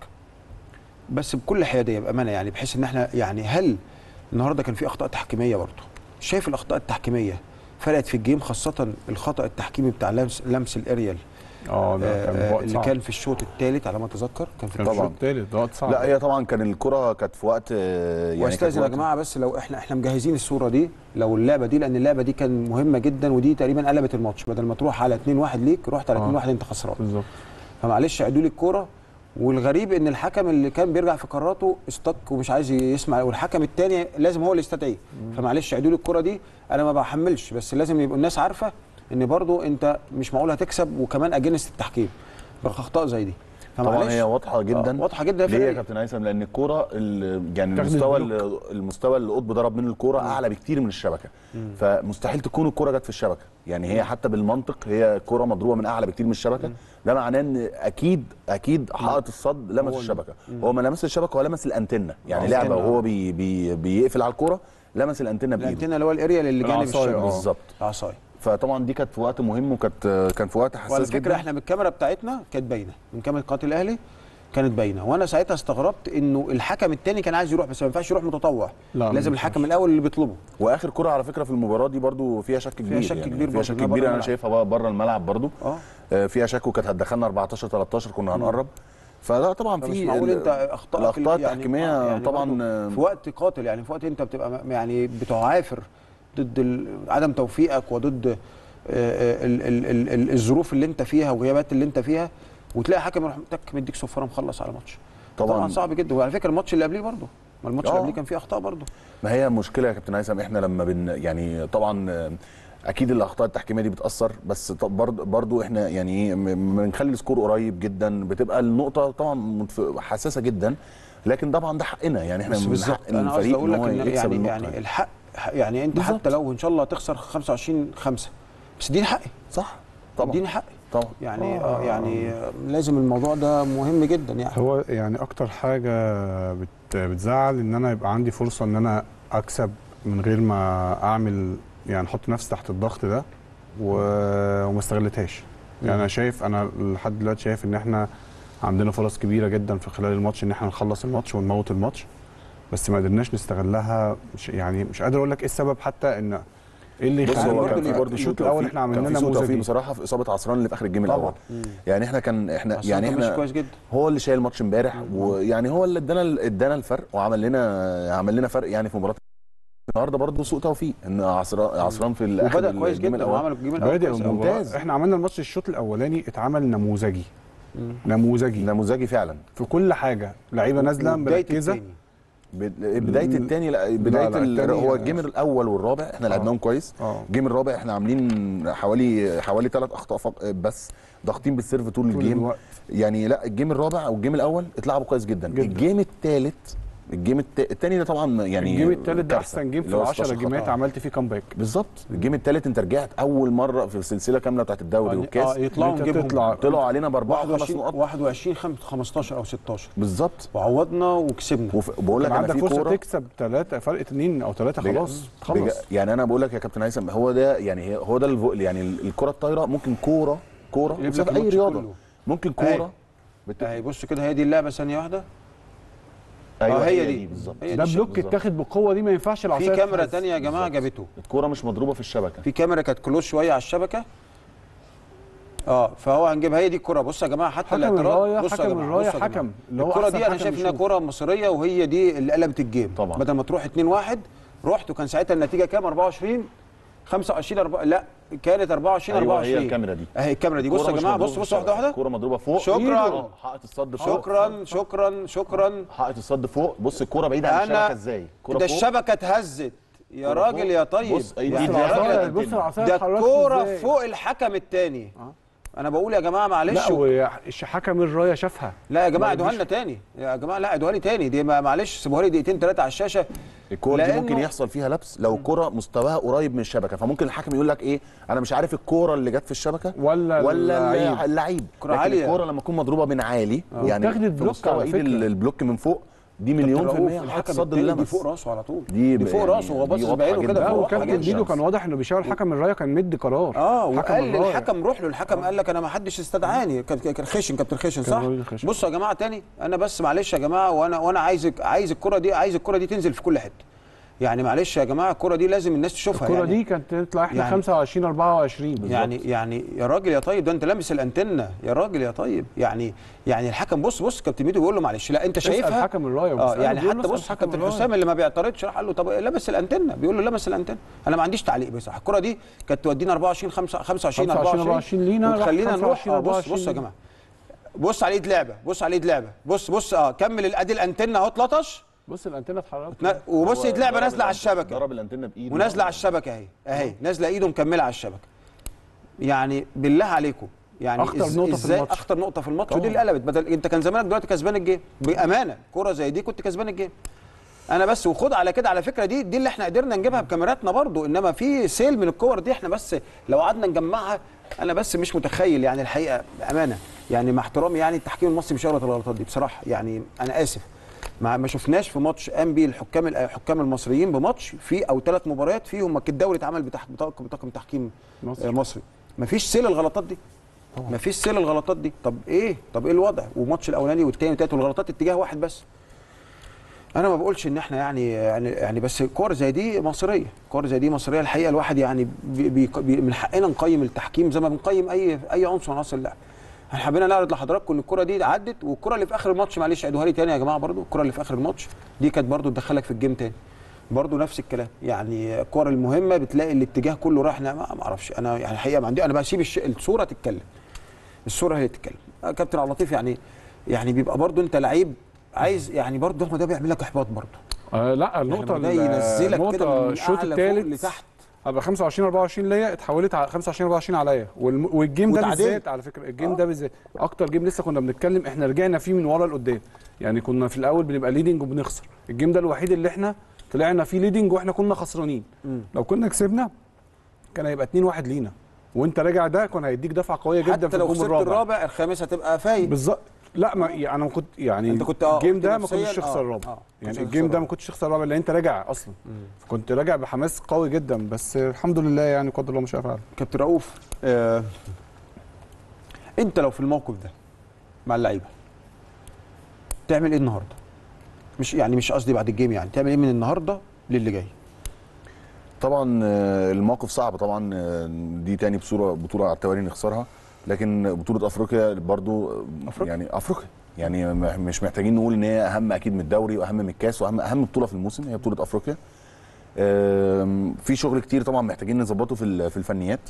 بس بكل حياديه بامانه يعني بحيث ان احنا يعني هل النهارده كان في اخطاء تحكيميه برضه شايف الاخطاء التحكيميه فرقت في الجيم خاصه الخطا التحكيمي بتاع لمس لمس الاريال اه ده كان آه، وقت اللي صعب كان في الشوط الثالث على ما اتذكر كان في كان في طبعاً. الشوط الثالث ده وقت صعب لا هي طبعا كان الكره كانت في وقت آه، يعني كانت واستاذن يا وقت- جماعه بس لو احنا احنا مجهزين الصوره دي لو اللعبه دي لان اللعبه دي كان مهمه جدا ودي تقريبا قلبت الماتش بدل ما تروح على 2 1 ليك رحت على آه. 2 1 انت خسران بالظبط فمعلش عيدوا لي الكوره والغريب ان الحكم اللي كان بيرجع في قراراته استك ومش عايز يسمع والحكم الثاني لازم هو اللي يستدعيه فمعلش عيدوا لي الكوره دي انا ما بحملش بس لازم يبقوا الناس عارفه ان برضو انت مش معقول هتكسب وكمان اجنست التحكيم باخطاء زي دي طبعا هي واضحه جدا آه، واضحه جدا ليه يا فرق. كابتن هيثم لان الكوره ال- يعني تاخد المستوى البلوك. اللي- المستوى اللي قطب ضرب منه الكوره اعلى بكتير من الشبكه فمستحيل تكون الكوره جت في الشبكه يعني هي حتى بالمنطق هي كوره مضروبه من اعلى بكتير من الشبكه ده معناه ان اكيد اكيد حائط الصد لمس الشبكه هو ما لمس الشبكه هو لمس الانتنه يعني آه، لعبه الأنتنة. وهو بي بي بيقفل على الكوره لمس الانتنه بايده الانتنه اللي هو الاريال اللي جانب العصاية، الشبكه آه. بالظبط العصايه فطبعا دي كانت في وقت مهم وكانت كان في وقت وعلى حساس فكره جدا احنا من الكاميرا بتاعتنا كانت باينه من كاميرا قناه الاهلي كانت باينه وانا ساعتها استغربت انه الحكم الثاني كان عايز يروح بس ما ينفعش يروح متطوع لا، ما لازم ينفعش. الحكم الاول اللي بيطلبه واخر كره على فكره في المباراه دي برضو فيها شك كبير شك يعني كبير فيها برضو شك إنها بره كبير انا الملعب. شايفها بقى بره الملعب برضو اه آه، فيها شك وكانت هتدخلنا 14 13 كنا هنقرب فلا طبعا فمش في معقول ال- انت اخطاء الاخطاء التحكيميه طبعا برضو آه، في وقت قاتل يعني في وقت انت بتبقى م- يعني بتعافر ضد ال- عدم توفيقك وضد آه، آه، ال- ال- ال- ال- الظروف اللي انت فيها والغيابات اللي انت فيها وتلاقي حكم يروح تك مديك صفاره مخلص على ماتش طبعاً. طبعا صعب جدا وعلى فكره الماتش اللي قبليه برضه ما الماتش اللي آه. قبليه كان فيه اخطاء برضه ما هي مشكله يا كابتن هيثم احنا لما بن يعني طبعا آه، اكيد الاخطاء التحكيميه دي بتاثر بس طب برضو, برضو احنا يعني ايه م- بنخلي السكور قريب جدا بتبقى النقطه طبعا متف- حساسه جدا لكن طبعا ده حقنا يعني احنا بس من بالظبط حق انا قصدي الفريق اقول ان لك هو ان يكسب يعني النقطه يعني الحق يعني انت بالظبط. حتى لو ان شاء الله هتخسر 25 5 بس اديني حقي صح طبعا اديني حقي طبعا يعني آه يعني آه، لازم الموضوع ده مهم جدا يعني هو يعني اكتر حاجه بت بتزعل ان انا يبقى عندي فرصه ان انا اكسب من غير ما اعمل يعني احط نفسي تحت الضغط ده و- وما استغلتهاش يعني انا شايف انا لحد دلوقتي شايف ان احنا عندنا فرص كبيره جدا في خلال الماتش ان احنا نخلص الماتش ونموت الماتش بس ما قدرناش نستغلها مش يعني مش قادر اقول لك ايه السبب حتى ان ايه اللي بص يخلي هو برضه كان في اللي- برضه الشوط سوء الاول توفيق- احنا عملنا كان لنا في سوء توفيق نموذجين بصراحه في اصابه عصران اللي في اخر الجيم طبعا. الاول يعني احنا كان احنا عصران يعني كان ماشي احنا كويس جدا. هو اللي شايل الماتش امبارح ويعني هو اللي ادانا ادانا الفرق وعمل لنا عمل لنا فرق يعني في مباراه النهارده برضه سوء توفيق ان عصران عصران في الاخر وبدا كويس الجيم جدا الاول وعمل الجيم الاول بادئ كويس أوي. المباراة. ممتاز. احنا عملنا الماتش الشوط الاولاني اتعمل نموذجي نموذجي نموذجي فعلا في كل حاجه لعيبه نازله وبداية مركزه التاني. بد- بدايه الثاني لا بدايه لا، ال- التاني- هو الجيم الاول والرابع احنا لعبناهم كويس اه الجيم الرابع احنا عاملين حوالي حوالي ثلاث اخطاء فق- بس ضاغطين بالسيرف طول طول الجيم الوقت. يعني لا الجيم الرابع او الجيم الاول اتلعبوا كويس جدا, جدا. الجيم الثالث الجيم الت- الثاني ده طبعا يعني الجيم الثالث ده كارثة. احسن جيم في اللي هو ال 10 16 جيمات خطأ. عملت فيه كامباك بالظبط الجيم الثالث انت رجعت اول مره في السلسله كامله بتاعت الدوري اه والكاس يطلعوا انت نجيبهم تطلع طلعوا علينا باربعه خمس 21 نقط 21 خم- 15 او 16 بالظبط وعوضنا وكسبنا وبقول لك كان انا عندك في فرصه كوره تكسب ثلاثه فرق اثنين او ثلاثه بج- خلاص بج- خلص يعني انا بقول لك يا كابتن هيثم هو ده يعني هي- هو ده الفو- يعني ال- الكره الطايره ممكن كوره كوره يجيب وفي لك اي الماتش رياضه كله. ممكن أيوة. كوره بت... اهي بص كده هي دي اللعبه ثانيه واحده ايوه اه هي دي بالظبط هي ده دي بلوك بالظبط. اتاخد بالقوه دي ما ينفعش العصايه في كاميرا تتهز. تانية يا جماعه جابته الكوره مش مضروبه في الشبكه في كاميرا كانت كلوز شويه على الشبكه اه فهو هنجيبها هي دي الكوره بص يا جماعه حتى حكم الاعتراض الرايه بصوا يا حكم جماعه الرايه بصوا يا جماعة. حكم اللي هو الكوره أحسن دي انا حكم شايف انها يشوف. كوره مصريه وهي دي اللي قلبت الجيم طبعا. بدل ما تروح 2 1 رحت وكان ساعتها النتيجه كام 24 25 4 لا كانت 24 ايوه 24 هي الكاميرا دي اهي الكاميرا دي بصوا الكرة يا مش جماعه مضروبة بص في بص واحده الشبكة. واحده الكوره مضروبه فوق شكراً. إيده. حائط الصد فوق شكرا شكرا شكرا حائط الصد فوق بص الكوره بعيده عن الشبكه انا ازاي الكوره ده فوق. الشبكه اتهزت يا كرة راجل فوق. يا طيب بص، أي يعني دي يا العصاية. راجل بص العصايه ده اتحركت الكوره إزاي. فوق الحكم الثاني انا بقول يا جماعه معلش لا وحكم الرايه شافها لا يا جماعه ما ادوها يديش- لنا تاني يا جماعه لا ادوها لي تاني دي ما- معلش سيبوها لي دقيقتين ثلاثه على الشاشه الكوره دي لأنه- ممكن يحصل فيها لبس لو الكوره مستواها قريب من الشبكه فممكن الحكم يقول لك ايه انا مش عارف الكوره اللي جت في الشبكه ولا ولا اللعيب. اللعيب كرة لكن عالية. الكوره لما تكون مضروبه من عالي يعني واتاخدت في بلوك مستوى على ايد فكرة. ال- البلوك من فوق دي مليون في المية حائط الحكم الصد التاني اللي دي لمس فوق راسه على طول دي دي, ب- فوق يعني راسه هو دي باصص واضحة بعينه جدا. كده لا فوق وكابتن حاجات ميدو كان واضح انه بيشاور حكم الرايه كان مدي قرار اه حكم وقال الراية. للحكم روح له الحكم قال لك انا ما حدش استدعاني كان كان خشن كابتن خشن صح راجل خشن. بصوا يا جماعه تاني انا بس معلش يا جماعه وانا وانا عايز عايز الكره دي عايز الكره دي تنزل في كل حته يعني معلش يا جماعه الكره دي لازم الناس تشوفها الكره يعني دي كانت تطلع احنا يعني- 25 24 يعني يعني يا راجل يا طيب ده انت لامس الانتنه يا راجل يا طيب يعني يعني الحكم بص بص كابتن ميدو بيقول له معلش لا انت اسأل شايفها حكم الرايه اه وبسأله، يعني بيقول له حتى اسأل بص حكم كابتن الراية. حسام اللي ما بيعترضش راح قال له طب لمس الانتنه بيقول له لمس الانتنه انا ما عنديش تعليق بصراحه الكره دي كانت تودينا 24 5 25 25 24 لينا، راح وتخلينا نروح 25 آه، بص 24 بص يا جماعه بص على ايد لعبه بص على ايد لعبه بص بص اه كمل ال- ادي الانتنه اهو اتلطش بص الانتنه اتحركت نا- وبص ايد لعبه نازله على الشبكه ضرب الانتنه بايده ونازله على الشبكه اهي اهي نازله ايده مكمله على الشبكه يعني بالله عليكم يعني أخطر إز- نقطة في ازاي الماتش. اخطر نقطه في الماتش ودي اللي قلبت بدل انت كان زمانك دلوقتي كسبان الجيم بامانه كوره زي دي كنت كسبان الجيم انا بس وخد على كده على فكره دي دي اللي احنا قدرنا نجيبها بكاميراتنا برضو انما في سيل من الكور دي احنا بس لو قعدنا نجمعها انا بس مش متخيل يعني الحقيقه بامانه يعني مع احترامي يعني التحكيم المصري مش هيغلط الغلطات دي بصراحه يعني انا اسف ما ما شفناش في ماتش قام بيه الحكام الحكام المصريين بماتش في او ثلاث مباريات فيهم الدوري اتعمل بتح- بطاقم بطاقم تحكيم مصري. مصري, مصري. ما فيش سيل الغلطات دي ما فيش سيل الغلطات دي طب ايه طب ايه الوضع والماتش الاولاني والثاني والثالث والغلطات اتجاه واحد بس انا ما بقولش ان احنا يعني يعني يعني بس كور زي دي مصريه كور زي دي مصريه الحقيقه الواحد يعني بي بي بي من حقنا نقيم التحكيم زي ما بنقيم اي اي عنصر من عناصر اللعب احنا حبينا نعرض لحضراتكم ان الكره دي عدت والكره اللي في اخر الماتش معلش عيدوها لي تاني يا جماعه برضو الكره اللي في اخر الماتش دي كانت برضو تدخلك في الجيم تاني برضو نفس الكلام يعني الكور المهمه بتلاقي الاتجاه كله رايح ما ما اعرفش انا يعني الحقيقه ما عندي انا بسيب الش... الصوره تتكلم الصوره هي اللي تتكلم آه، كابتن عبد اللطيف يعني يعني بيبقى برضو انت لعيب عايز يعني برضو ده بيعمل لك احباط برضو آه لا النقطه يعني ده ينزلك كده النقطه من الشوط أعلى فوق الثالث لتحت ابقى 25 24 ليا اتحولت على 25 24 عليا والم... والجيم ده وتعادلت. بالذات على فكره الجيم ده بالذات اكتر جيم لسه كنا بنتكلم احنا رجعنا فيه من ورا لقدام يعني كنا في الاول بنبقى ليدنج وبنخسر الجيم ده الوحيد اللي احنا طلعنا فيه ليدنج واحنا كنا خسرانين لو كنا كسبنا كان هيبقى 2 1 لينا وانت راجع ده كان هيديك دفعه قويه جدا حتى في لو الجيم خسرت الرابع الرابع الخامس هتبقى فايق بالظبط لا ما يعني انا ما كنت يعني أنت كنت- آه، الجيم كنت ده ما نفسياً، كنتش تخسر آه، الرابع آه، يعني كنتش الجيم تخسر ده ما كنتش تخسر الرابع لان انت راجع اصلا فكنت راجع بحماس قوي جدا بس الحمد لله يعني قدر الله ما شاء فعل كابتن رؤوف آه انت لو في الموقف ده مع اللعيبه تعمل ايه النهارده؟ مش يعني مش قصدي بعد الجيم يعني تعمل ايه من النهارده للي جاي؟ طبعا آه، الموقف صعب طبعا آه، دي تاني بصوره بطوله على التوالي نخسرها لكن بطوله افريقيا برضو آه، أفريقيا. يعني افريقيا يعني م- مش محتاجين نقول ان هي اهم اكيد من الدوري واهم من الكاس واهم اهم بطوله في الموسم هي بطوله افريقيا آم، في شغل كتير طبعا محتاجين نظبطه في ال- في الفنيات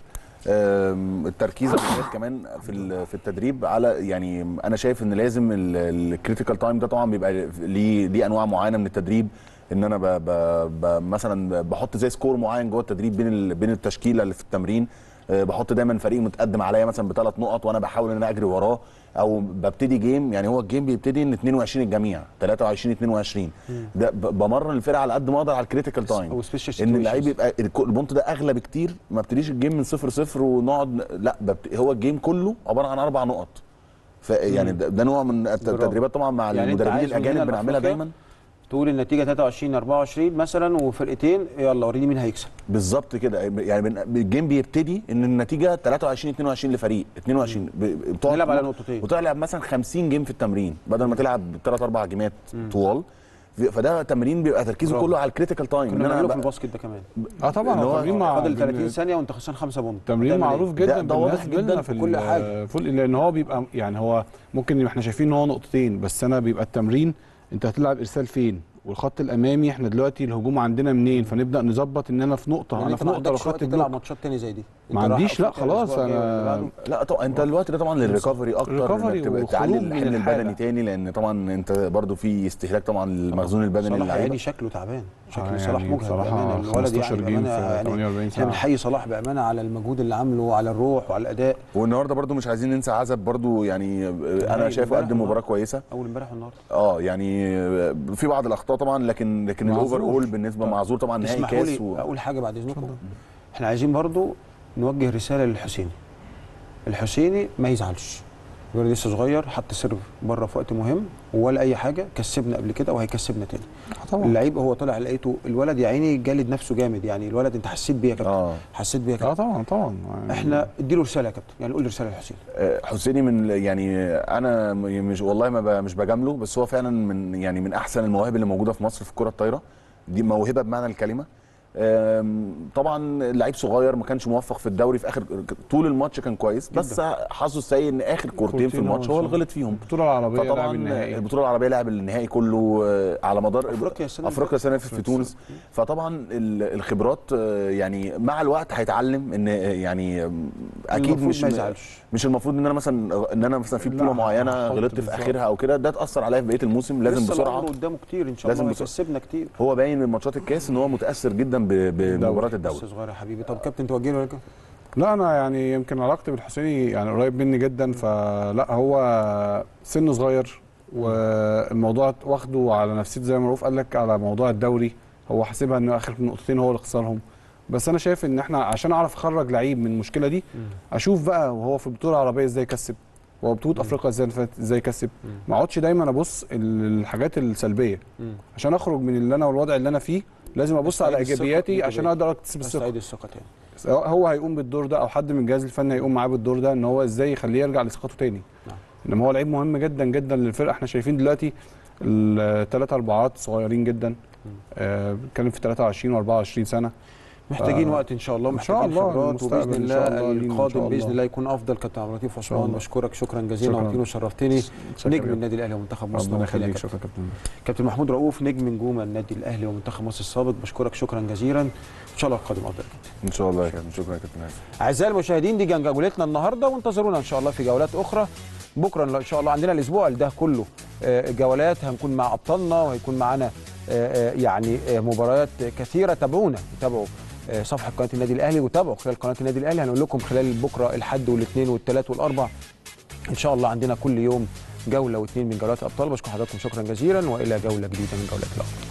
آم، التركيز بالذات كمان في ال- في التدريب على يعني انا شايف ان لازم الكريتيكال تايم ده طبعا بيبقى ليه ليه انواع معينه من التدريب ان انا ب ب ب مثلا بحط زي سكور معين جوه التدريب بين ال- بين التشكيله اللي في التمرين آه، بحط دايما فريق متقدم عليا مثلا بثلاث نقط وانا بحاول ان انا اجري وراه او ببتدي جيم يعني هو الجيم بيبتدي ان 22 الجميع 23 22 ده ب- بمرن الفرقه على قد ما اقدر على الكريتيكال تايم أو special ان اللعيب situations. يبقى الك- البونت ده اغلى بكتير ما ابتديش الجيم من 0 0 ونقعد ن- لا ببت... هو الجيم كله عباره عن اربع نقط ف يعني ده, ده نوع من الت- برافو. التدريبات طبعا مع يعني أنت المدربين عايز من هنا الاجانب بنعملها لأفريقيا دايما تقول النتيجه 23 24 مثلا وفرقتين يلا وريني مين هيكسب بالظبط كده يعني بن- الجيم بيبتدي ان النتيجه 23 22 لفريق 22 ب- بتقعد نلعب على نقطتين. وتلعب مثلا 50 جيم في التمرين بدل ما تلعب ثلاث اربع جيمات طوال فده تمرين بيبقى تركيزه برافو. كله على الكريتيكال تايم كنا بنعمله في بقى- الباسكت ده كمان اه طبعا إن هو هو تمرين مع فاضل بن- 30 ثانيه وانت خسران 5 بونت تمرين هتعمل معروف إيه؟ جدا ده- ده واضح بالنسبة جدا لنا في ال- كل حاجة. فول لان هو بيبقى يعني هو ممكن احنا شايفين ان هو نقطتين بس انا بيبقى التمرين انت هتلعب ارسال فين والخط الامامي احنا دلوقتي الهجوم عندنا منين فنبدا نظبط ان انا في نقطه يعني انا انت في ما نقطه لو عندكش وقت خدت تلعب بلوك ماتشات تاني زي دي ما انت رايح عنديش لا أفريقيا خلاص الأسبوع الجاي واللي بعده. انا لا طبعا انت دلوقتي ده طبعا للريكفري اكتر الريكفري انك تبقى والخروج تعلي من الحمل الحالة. البدني تاني لان طبعا انت برضو في استهلاك طبعا للمخزون البدني صلاح للعيبه يعني شكله تعبان شكل آه صلاح يعني مجهد بصراحة بامانه الولد 15 يعني جيم بامانه في يعني 48 احنا ساعة. بنحيي صلاح بامانه على المجهود اللي عامله وعلى الروح وعلى الاداء والنهارده برضو مش عايزين ننسى عزب برضو يعني انا شايفه امبارح قدم مباراه والنهاردة. كويسه اول امبارح والنهارده اه يعني في بعض الاخطاء طبعا لكن لكن معذور. الاوفر اول بالنسبه معذور طبعا نهائي اسمحوا كاس لي و... اقول حاجه بعد اذنكم احنا عايزين برضو نوجه رساله للحسيني الحسيني ما يزعلش الولد لسه صغير حط سيرف بره في وقت مهم ولا اي حاجه كسبنا قبل كده وهيكسبنا تاني طبعا اللعيب هو طلع لقيته الولد يا عيني جالد نفسه جامد يعني الولد انت حسيت بيه يا كابتن اه حسيت بيه يا اه كابتن طبعا طبعا احنا اديله رساله يا كابتن يعني قول رساله للحسين آه، حسيني من يعني انا م- مش والله ما ب- مش بجامله بس هو فعلا من يعني من احسن المواهب اللي موجوده في مصر في الكره الطايره دي موهبه بمعنى الكلمه آم، طبعا لعيب صغير ما كانش موفق في الدوري في اخر طول الماتش كان كويس بس حظه السيء ان اخر كورتين في كورتين الماتش هو هو اللي صح. غلط فيهم البطوله العربيه لعب فطبعا النهائي البطوله العربيه لعب النهائي كله آه، على مدار أفريقيا السنة اللي افريقيا السنه اللي فاتت في تونس فطبعا ال- الخبرات آه، يعني مع الوقت هيتعلم ان آه، يعني آم، اكيد المفروض مش ما يزعلش مش المفروض ان انا مثلا ان انا مثلا في لا، بطوله معينه هحط غلطت في بالظبط. اخرها او كده ده اتاثر عليا في بقيه الموسم لازم لسه بسرعه الأمر قدامه كتير ان شاء لازم الله بسرعة. هيكسبنا كتير هو باين من ماتشات الكاس ان هو متاثر جدا ب- بمباراه الدوري لسه صغير يا حبيبي طب كابتن توجه له ولا كده؟ لا انا يعني يمكن علاقتي بالحسيني يعني قريب مني جدا فلا هو سنه صغير والموضوع واخده على نفسيته زي ما رؤوف قال لك على موضوع الدوري هو حاسبها انه اخر نقطتين هو اللي خسرهم بس انا شايف ان احنا عشان اعرف اخرج لعيب من المشكله دي اشوف بقى وهو في البطوله العربيه ازاي يكسب وهو بطوله افريقيا ازاي فاتت ازاي يكسب ما اقعدش دايما ابص ال- الحاجات السلبيه مم. عشان اخرج من اللي انا والوضع اللي انا فيه لازم ابص على استعيد الثقة ايجابياتي عشان إيجابية. اقدر اكتسب الثقه استعيد الثقه تاني سواء هو هيقوم بالدور ده او حد من الجهاز الفني هيقوم معاه بالدور ده ان هو ازاي يخليه يرجع لثقته تاني نعم. انما هو لعيب مهم جدا جدا للفرقه احنا شايفين دلوقتي الثلاث اربعات صغيرين جدا آه، بنتكلم في 23 و24 سنه محتاجين آه. وقت ان شاء الله إن شاء محتاجين الله خبرات المستقبل وباذن إن شاء الله الله لينا إن القادم شاء باذن الله. الله يكون افضل كابتن عبد اللطيف عثمان الله. بشكرك شكرا جزيلا شكراً. نورتني وشرفتني شكراً نجم جداً. النادي الاهلي ومنتخب مصر ربنا نورتني يا يخليك كابتن. شكرا كابتن كابتن محمود رؤوف نجم نجوم النادي الاهلي ومنتخب مصر السابق بشكرك شكرا جزيلا ان شاء الله القادم افضل ان شاء الله يا كابتن شكرا يا كابتن هاشم اعزائي المشاهدين دي كان جولتنا النهارده وانتظرونا ان شاء الله في جولات اخرى بكره ان شاء الله عندنا الاسبوع ده كله آه، جولات هنكون مع ابطالنا وهيكون معانا آه، آه، يعني آه، مباريات كثيره تابعونا تابعوا آه، صفحه قناه النادي الاهلي وتابعوا خلال قناه النادي الاهلي هنقول لكم خلال بكره الاحد والاثنين والثلاث والاربع ان شاء الله عندنا كل يوم جوله واثنين من جولات الابطال بشكر حضراتكم شكرا جزيلا والى جوله جديده من جولات الابطال